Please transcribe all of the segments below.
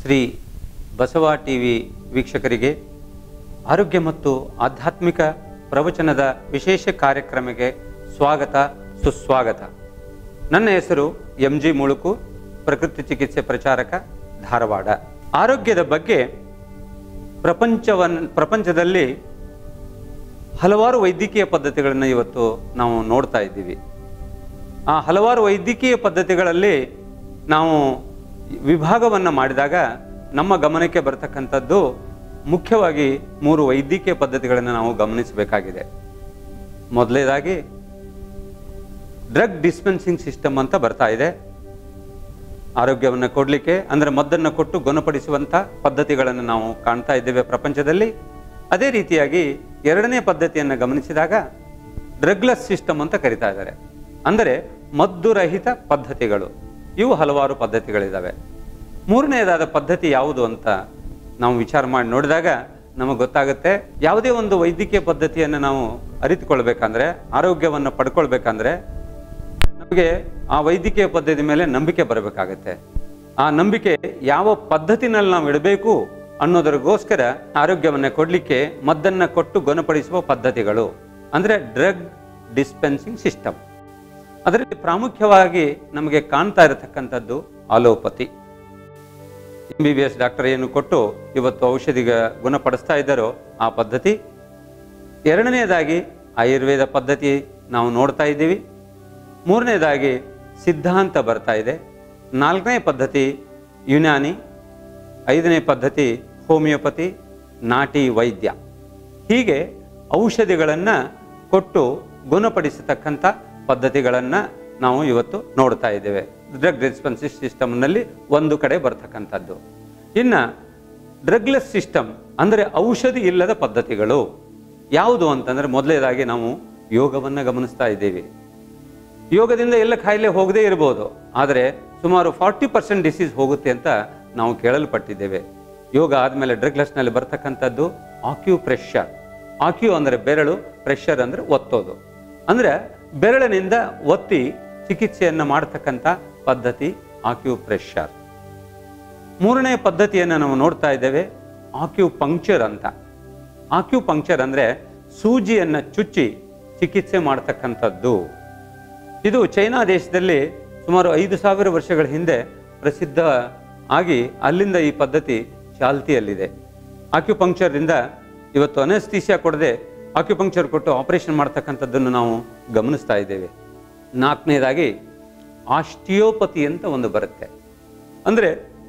Shri Basava T V ವೀಕ್ಷಕರಿಗೆ ಆರೋಗ್ಯ ಮತ್ತು ಆಧ್ಯಾತ್ಮಿಕ ಪ್ರವಚನದ ವಿಶೇಷ ಕಾರ್ಯಕ್ರಮಕ್ಕೆ ಸ್ವಾಗತ ಸುಸ್ವಾಗತ ನನ್ನ ಹೆಸರು ಎಂ ಜಿ ಮುಳುಕು ಪ್ರಕೃತಿ ಚಿಕಿತ್ಸೆ ಪ್ರಚಾರಕ ಧಾರವಾಡ ಆರೋಗ್ಯದ ಬಗ್ಗೆ ಪ್ರಪಂಚವನ್ ಪ್ರಪಂಚದಲ್ಲಿ ಹಲವಾರು ವೈದ್ಯಕೀಯ ಪದ್ಧತಿಗಳನ್ನು ಇವತ್ತು ನಾವು ನೋಡ್ತಾ ಇದ್ದೀವಿ ಆ ಹಲವಾರು ವೈದ್ಯಕೀಯ ಪದ್ಧತಿಗಳಲ್ಲಿ ನಾವು ವಿಭಾಗವನ್ನು ಮಾಡಿದಾಗ ನಮ್ಮ ಗಮನಕ್ಕೆ ಬರ್ತಕ್ಕಂಥದ್ದು ಮುಖ್ಯವಾಗಿ ಮೂರು ವೈದ್ಯಕೀಯ ಪದ್ಧತಿಗಳನ್ನು ನಾವು ಗಮನಿಸಬೇಕಾಗಿದೆ ಮೊದಲನೇದಾಗಿ ಡ್ರಗ್ ಡಿಸ್ಪೆನ್ಸಿಂಗ್ ಸಿಸ್ಟಮ್ ಅಂತ ಬರ್ತಾ ಇದೆ ಆರೋಗ್ಯವನ್ನು ಕೊಡಲಿಕ್ಕೆ ಅಂದರೆ ಮದ್ದನ್ನು ಕೊಟ್ಟು ಗುಣಪಡಿಸುವಂಥ ಪದ್ಧತಿಗಳನ್ನು ನಾವು ಕಾಣ್ತಾ ಇದ್ದೇವೆ ಪ್ರಪಂಚದಲ್ಲಿ ಅದೇ ರೀತಿಯಾಗಿ ಎರಡನೇ ಪದ್ಧತಿಯನ್ನು ಗಮನಿಸಿದಾಗ ಡ್ರಗ್ಲೆಸ್ ಸಿಸ್ಟಮ್ ಅಂತ ಕರಿತಾ ಇದ್ದಾರೆ ಅಂದರೆ ಮದ್ದುರಹಿತ ಪದ್ಧತಿಗಳು ಇವು ಹಲವಾರು ಪದ್ಧತಿಗಳಿದ್ದಾವೆ ಮೂರನೆಯದಾದ ಪದ್ಧತಿ ಯಾವುದು ಅಂತ ನಾವು ವಿಚಾರ ಮಾಡಿ ನೋಡಿದಾಗ ನಮಗೆ ಗೊತ್ತಾಗುತ್ತೆ ಯಾವುದೇ ಒಂದು ವೈದ್ಯಕೀಯ ಪದ್ಧತಿಯನ್ನು ನಾವು ಅರಿತುಕೊಳ್ಬೇಕಂದ್ರೆ ಆರೋಗ್ಯವನ್ನು ಪಡ್ಕೊಳ್ಬೇಕಂದ್ರೆ ನಮಗೆ ಆ ವೈದ್ಯಕೀಯ ಪದ್ಧತಿ ಮೇಲೆ ನಂಬಿಕೆ ಬರಬೇಕಾಗತ್ತೆ ಆ ನಂಬಿಕೆ ಯಾವ ಪದ್ಧತಿನಲ್ಲಿ ನಾವು ಇಡಬೇಕು ಅನ್ನೋದರಿಗೋಸ್ಕರ ಆರೋಗ್ಯವನ್ನು ಕೊಡಲಿಕ್ಕೆ ಮದ್ದನ್ನು ಕೊಟ್ಟು ಗುಣಪಡಿಸುವ ಪದ್ಧತಿಗಳು ಅಂದರೆ ಡ್ರಗ್ ಡಿಸ್ಪೆನ್ಸಿಂಗ್ ಸಿಸ್ಟಮ್ ಅದರಲ್ಲಿ ಪ್ರಾಮುಖ್ಯವಾಗಿ ನಮಗೆ ಕಾಣ್ತಾ ಇರತಕ್ಕಂಥದ್ದು allopathy M B B S doctor ಏನು ಕೊಟ್ಟು ಇವತ್ತು ಔಷಧಿಗ ಗುಣಪಡಿಸ್ತಾ ಇದ್ದಾರೋ ಆ ಪದ್ಧತಿ ಎರಡನೆಯದಾಗಿ ಆಯುರ್ವೇದ ಪದ್ಧತಿ ನಾವು ನೋಡ್ತಾ ಇದ್ದೀವಿ ಮೂರನೇದಾಗಿ ಸಿದ್ಧಾಂತ ಬರ್ತಾ ಇದೆ ನಾಲ್ಕನೇ ಪದ್ಧತಿ ಯುನಾನಿ ಐದನೇ ಪದ್ಧತಿ ಹೋಮಿಯೋಪತಿ ನಾಟಿ ವೈದ್ಯ ಹೀಗೆ ಔಷಧಿಗಳನ್ನು ಕೊಟ್ಟು ಗುಣಪಡಿಸತಕ್ಕಂಥ ಪದ್ಧತಿಗಳನ್ನು ನಾವು ಇವತ್ತು ನೋಡ್ತಾ ಇದ್ದೇವೆ ಡ್ರಗ್ ರೆಸ್ಪಾನ್ಸಿ ಸಿಸ್ಟಮ್ನಲ್ಲಿ ಒಂದು ಕಡೆ ಬರ್ತಕ್ಕಂಥದ್ದು ಇನ್ನು ಡ್ರಗ್ಲೆಸ್ ಸಿಸ್ಟಮ್ ಅಂದರೆ ಔಷಧಿ ಇಲ್ಲದ ಪದ್ಧತಿಗಳು ಯಾವುದು ಅಂತಂದರೆ ಮೊದಲನೇದಾಗಿ ನಾವು ಯೋಗವನ್ನು ಗಮನಿಸ್ತಾ ಇದ್ದೀವಿ ಯೋಗದಿಂದ ಎಲ್ಲ ಕಾಯಿಲೆ ಹೋಗದೇ ಇರಬಹುದು ಆದರೆ ಸುಮಾರು ಫಾರ್ಟಿ ಪರ್ಸೆಂಟ್ ಡಿಸೀಸ್ ಹೋಗುತ್ತೆ ಅಂತ ನಾವು ಕೇಳಲ್ಪಟ್ಟಿದ್ದೇವೆ ಯೋಗ ಆದಮೇಲೆ ಡ್ರಗ್ಲೆಸ್ನಲ್ಲಿ ಬರ್ತಕ್ಕಂಥದ್ದು ಆಕ್ಯೂ ಪ್ರೆಷರ್ ಆಕ್ಯೂ ಅಂದರೆ ಬೆರಳು ಪ್ರೆಷರ್ ಅಂದರೆ ಒತ್ತೋದು ಅಂದರೆ ಬೆರಳಿನಿಂದ ಒತ್ತಿ ಚಿಕಿತ್ಸೆಯನ್ನು ಮಾಡತಕ್ಕಂಥ ಪದ್ಧತಿ ಆಕ್ಯೂ ಪ್ರೆಷರ್ ಮೂರನೇ ಪದ್ಧತಿಯನ್ನು ನಾವು ನೋಡ್ತಾ ಇದ್ದೇವೆ ಆಕ್ಯೂ ಪಂಕ್ಚರ್ ಅಂತ ಆಕ್ಯೂ ಪಂಕ್ಚರ್ ಅಂದರೆ ಸೂಜಿಯನ್ನು ಚುಚ್ಚಿ ಚಿಕಿತ್ಸೆ ಮಾಡತಕ್ಕಂಥದ್ದು ಇದು ಚೈನಾ ದೇಶದಲ್ಲಿ ಸುಮಾರು ಐದು ಸಾವಿರ ವರ್ಷಗಳ ಹಿಂದೆ ಪ್ರಸಿದ್ಧ ಆಗಿ ಅಲ್ಲಿಂದ ಈ ಪದ್ಧತಿ ಚಾಲ್ತಿಯಲ್ಲಿದೆ ಆಕ್ಯುಪಂಕ್ಚರ್ದಿಂದ ಇವತ್ತು ಅನಸ್ತೀಸಿಯಾ ಕೊಡದೆ ಆಕ್ಯುಪಂಕ್ಚರ್ ಕೊಟ್ಟು ಆಪರೇಷನ್ ಮಾಡ್ತಕ್ಕಂಥದ್ದನ್ನು ನಾವು ಗಮನಿಸ್ತಾ ಇದ್ದೇವೆ ನಾಲ್ಕನೇದಾಗಿ ಆಸ್ಟಿಯೋಪತಿ ಅಂತ ಒಂದು ಬರುತ್ತೆ ಅಂದರೆ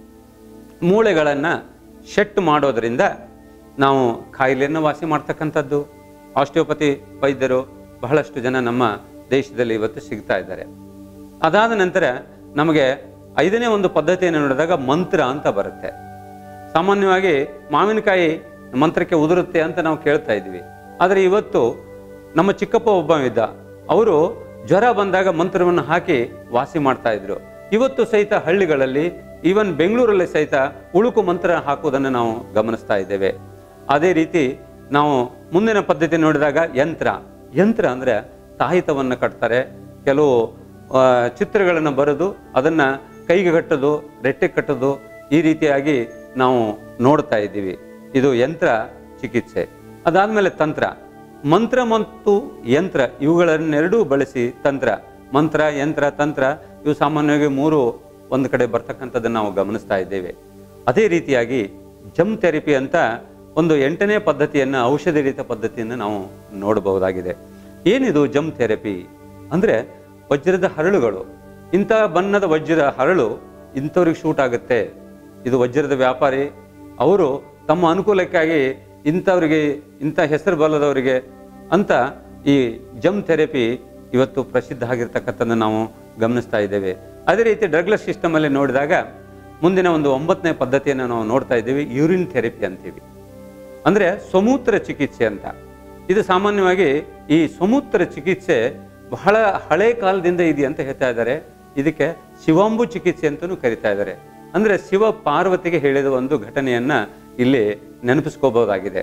ಮೂಳೆಗಳನ್ನು ಶೆಟ್ ಮಾಡೋದರಿಂದ ನಾವು ಕಾಯಿಲೆಯನ್ನು ವಾಸಿ ಮಾಡ್ತಕ್ಕಂಥದ್ದು ಆಸ್ಟಿಯೋಪತಿ ವೈದ್ಯರು ಬಹಳಷ್ಟು ಜನ ನಮ್ಮ ದೇಶದಲ್ಲಿ ಇವತ್ತು ಸಿಗ್ತಾ ಇದ್ದಾರೆ ಅದಾದ ನಂತರ ನಮಗೆ ಐದನೇ ಒಂದು ಪದ್ಧತಿಯನ್ನು ನೋಡಿದಾಗ ಮಂತ್ರ ಅಂತ ಬರುತ್ತೆ ಸಾಮಾನ್ಯವಾಗಿ ಮಾವಿನಕಾಯಿ ಮಂತ್ರಕ್ಕೆ ಉದುರುತ್ತೆ ಅಂತ ನಾವು ಕೇಳ್ತಾ ಇದ್ವಿ ಆದರೆ ಇವತ್ತು ನಮ್ಮ ಚಿಕ್ಕಪ್ಪ ಒಬ್ಬ ಇದ್ದ ಅವರು ಜ್ವರ ಬಂದಾಗ ಮಂತ್ರವನ್ನು ಹಾಕಿ ವಾಸಿ ಮಾಡ್ತಾ ಇದ್ರು ಇವತ್ತು ಸಹಿತ ಹಳ್ಳಿಗಳಲ್ಲಿ ಈವನ್ ಬೆಂಗಳೂರಲ್ಲಿ ಸಹಿತ ಉಳುಕು ಮಂತ್ರ ಹಾಕುವುದನ್ನು ನಾವು ಗಮನಿಸ್ತಾ ಇದ್ದೇವೆ ಅದೇ ರೀತಿ ನಾವು ಮುಂದಿನ ಪದ್ಧತಿ ನೋಡಿದಾಗ ಯಂತ್ರ ಯಂತ್ರ ಅಂದರೆ ತಾಯಿತವನ್ನು ಕಟ್ತಾರೆ ಕೆಲವು ಆ, ಚಿತ್ರಗಳನ್ನು ಬರೆದು ಅದನ್ನು ಕೈಗೆ ಕಟ್ಟೋದು ರೆಟ್ಟೆ ಕಟ್ಟೋದು ಈ ರೀತಿಯಾಗಿ ನಾವು ನೋಡ್ತಾ ಇದ್ದೀವಿ ಇದು ಯಂತ್ರ ಚಿಕಿತ್ಸೆ ಅದಾದಮೇಲೆ ತಂತ್ರ ಮಂತ್ರ ಮತ್ತು ಯಂತ್ರ ಇವುಗಳನ್ನೆರಡೂ ಬಳಸಿ ತಂತ್ರ ಮಂತ್ರ ಯಂತ್ರ ತಂತ್ರ ಇವು ಸಾಮಾನ್ಯವಾಗಿ ಮೂರು ಒಂದು ಕಡೆ ಬರ್ತಕ್ಕಂಥದ್ದನ್ನು ನಾವು ಗಮನಿಸ್ತಾ ಇದ್ದೇವೆ ಅದೇ ರೀತಿಯಾಗಿ ಜಮ್ ಥೆರಪಿ ಅಂತ ಒಂದು ಎಂಟನೇ ಪದ್ಧತಿಯನ್ನು ಔಷಧಿ ರೀತ ಪದ್ಧತಿಯನ್ನು ನಾವು ನೋಡಬಹುದಾಗಿದೆ ಏನಿದು ಜಮ್ ಥೆರಪಿ ಅಂದರೆ ವಜ್ರದ ಹರಳುಗಳು ಇಂಥ ಬಣ್ಣದ ವಜ್ರದ ಹರಳು ಇಂಥವ್ರಿಗೆ ಶೂಟ್ ಆಗುತ್ತೆ ಇದು ವಜ್ರದ ವ್ಯಾಪಾರಿ ಅವರು ತಮ್ಮ ಅನುಕೂಲಕ್ಕಾಗಿ ಇಂಥವ್ರಿಗೆ ಇಂಥ ಹೆಸರು ಬಲ್ಲದವರಿಗೆ ಅಂತ ಈ ಜಮ್ ಥೆರಪಿ ಇವತ್ತು ಪ್ರಸಿದ್ಧ ಆಗಿರ್ತಕ್ಕಂಥದ್ದನ್ನು ನಾವು ಗಮನಿಸ್ತಾ ಇದ್ದೇವೆ ಅದೇ ರೀತಿ ಡ್ರಗ್ಲೆಸ್ ಸಿಸ್ಟಮಲ್ಲಿ ನೋಡಿದಾಗ ಮುಂದಿನ ಒಂದು ಒಂಬತ್ತನೇ ಪದ್ಧತಿಯನ್ನು ನಾವು ನೋಡ್ತಾ ಇದ್ದೀವಿ ಯೂರಿನ್ ಥೆರಪಿ ಅಂತೀವಿ ಅಂದರೆ ಸಮೂತ್ರ ಚಿಕಿತ್ಸೆ ಅಂತ ಇದು ಸಾಮಾನ್ಯವಾಗಿ ಈ ಸಮೂತ್ರ ಚಿಕಿತ್ಸೆ ಬಹಳ ಹಳೆ ಕಾಲದಿಂದ ಇದೆ ಅಂತ ಹೇಳ್ತಾ ಇದ್ದಾರೆ ಇದಕ್ಕೆ ಶಿವಾಂಬು ಚಿಕಿತ್ಸೆ ಅಂತಲೂ ಕರಿತಾ ಇದ್ದಾರೆ ಅಂದರೆ ಶಿವ ಪಾರ್ವತಿಗೆ ಹೇಳಿದ ಒಂದು ಘಟನೆಯನ್ನ ಇಲ್ಲಿ ನೆನಪಿಸ್ಕೋಬಹುದಾಗಿದೆ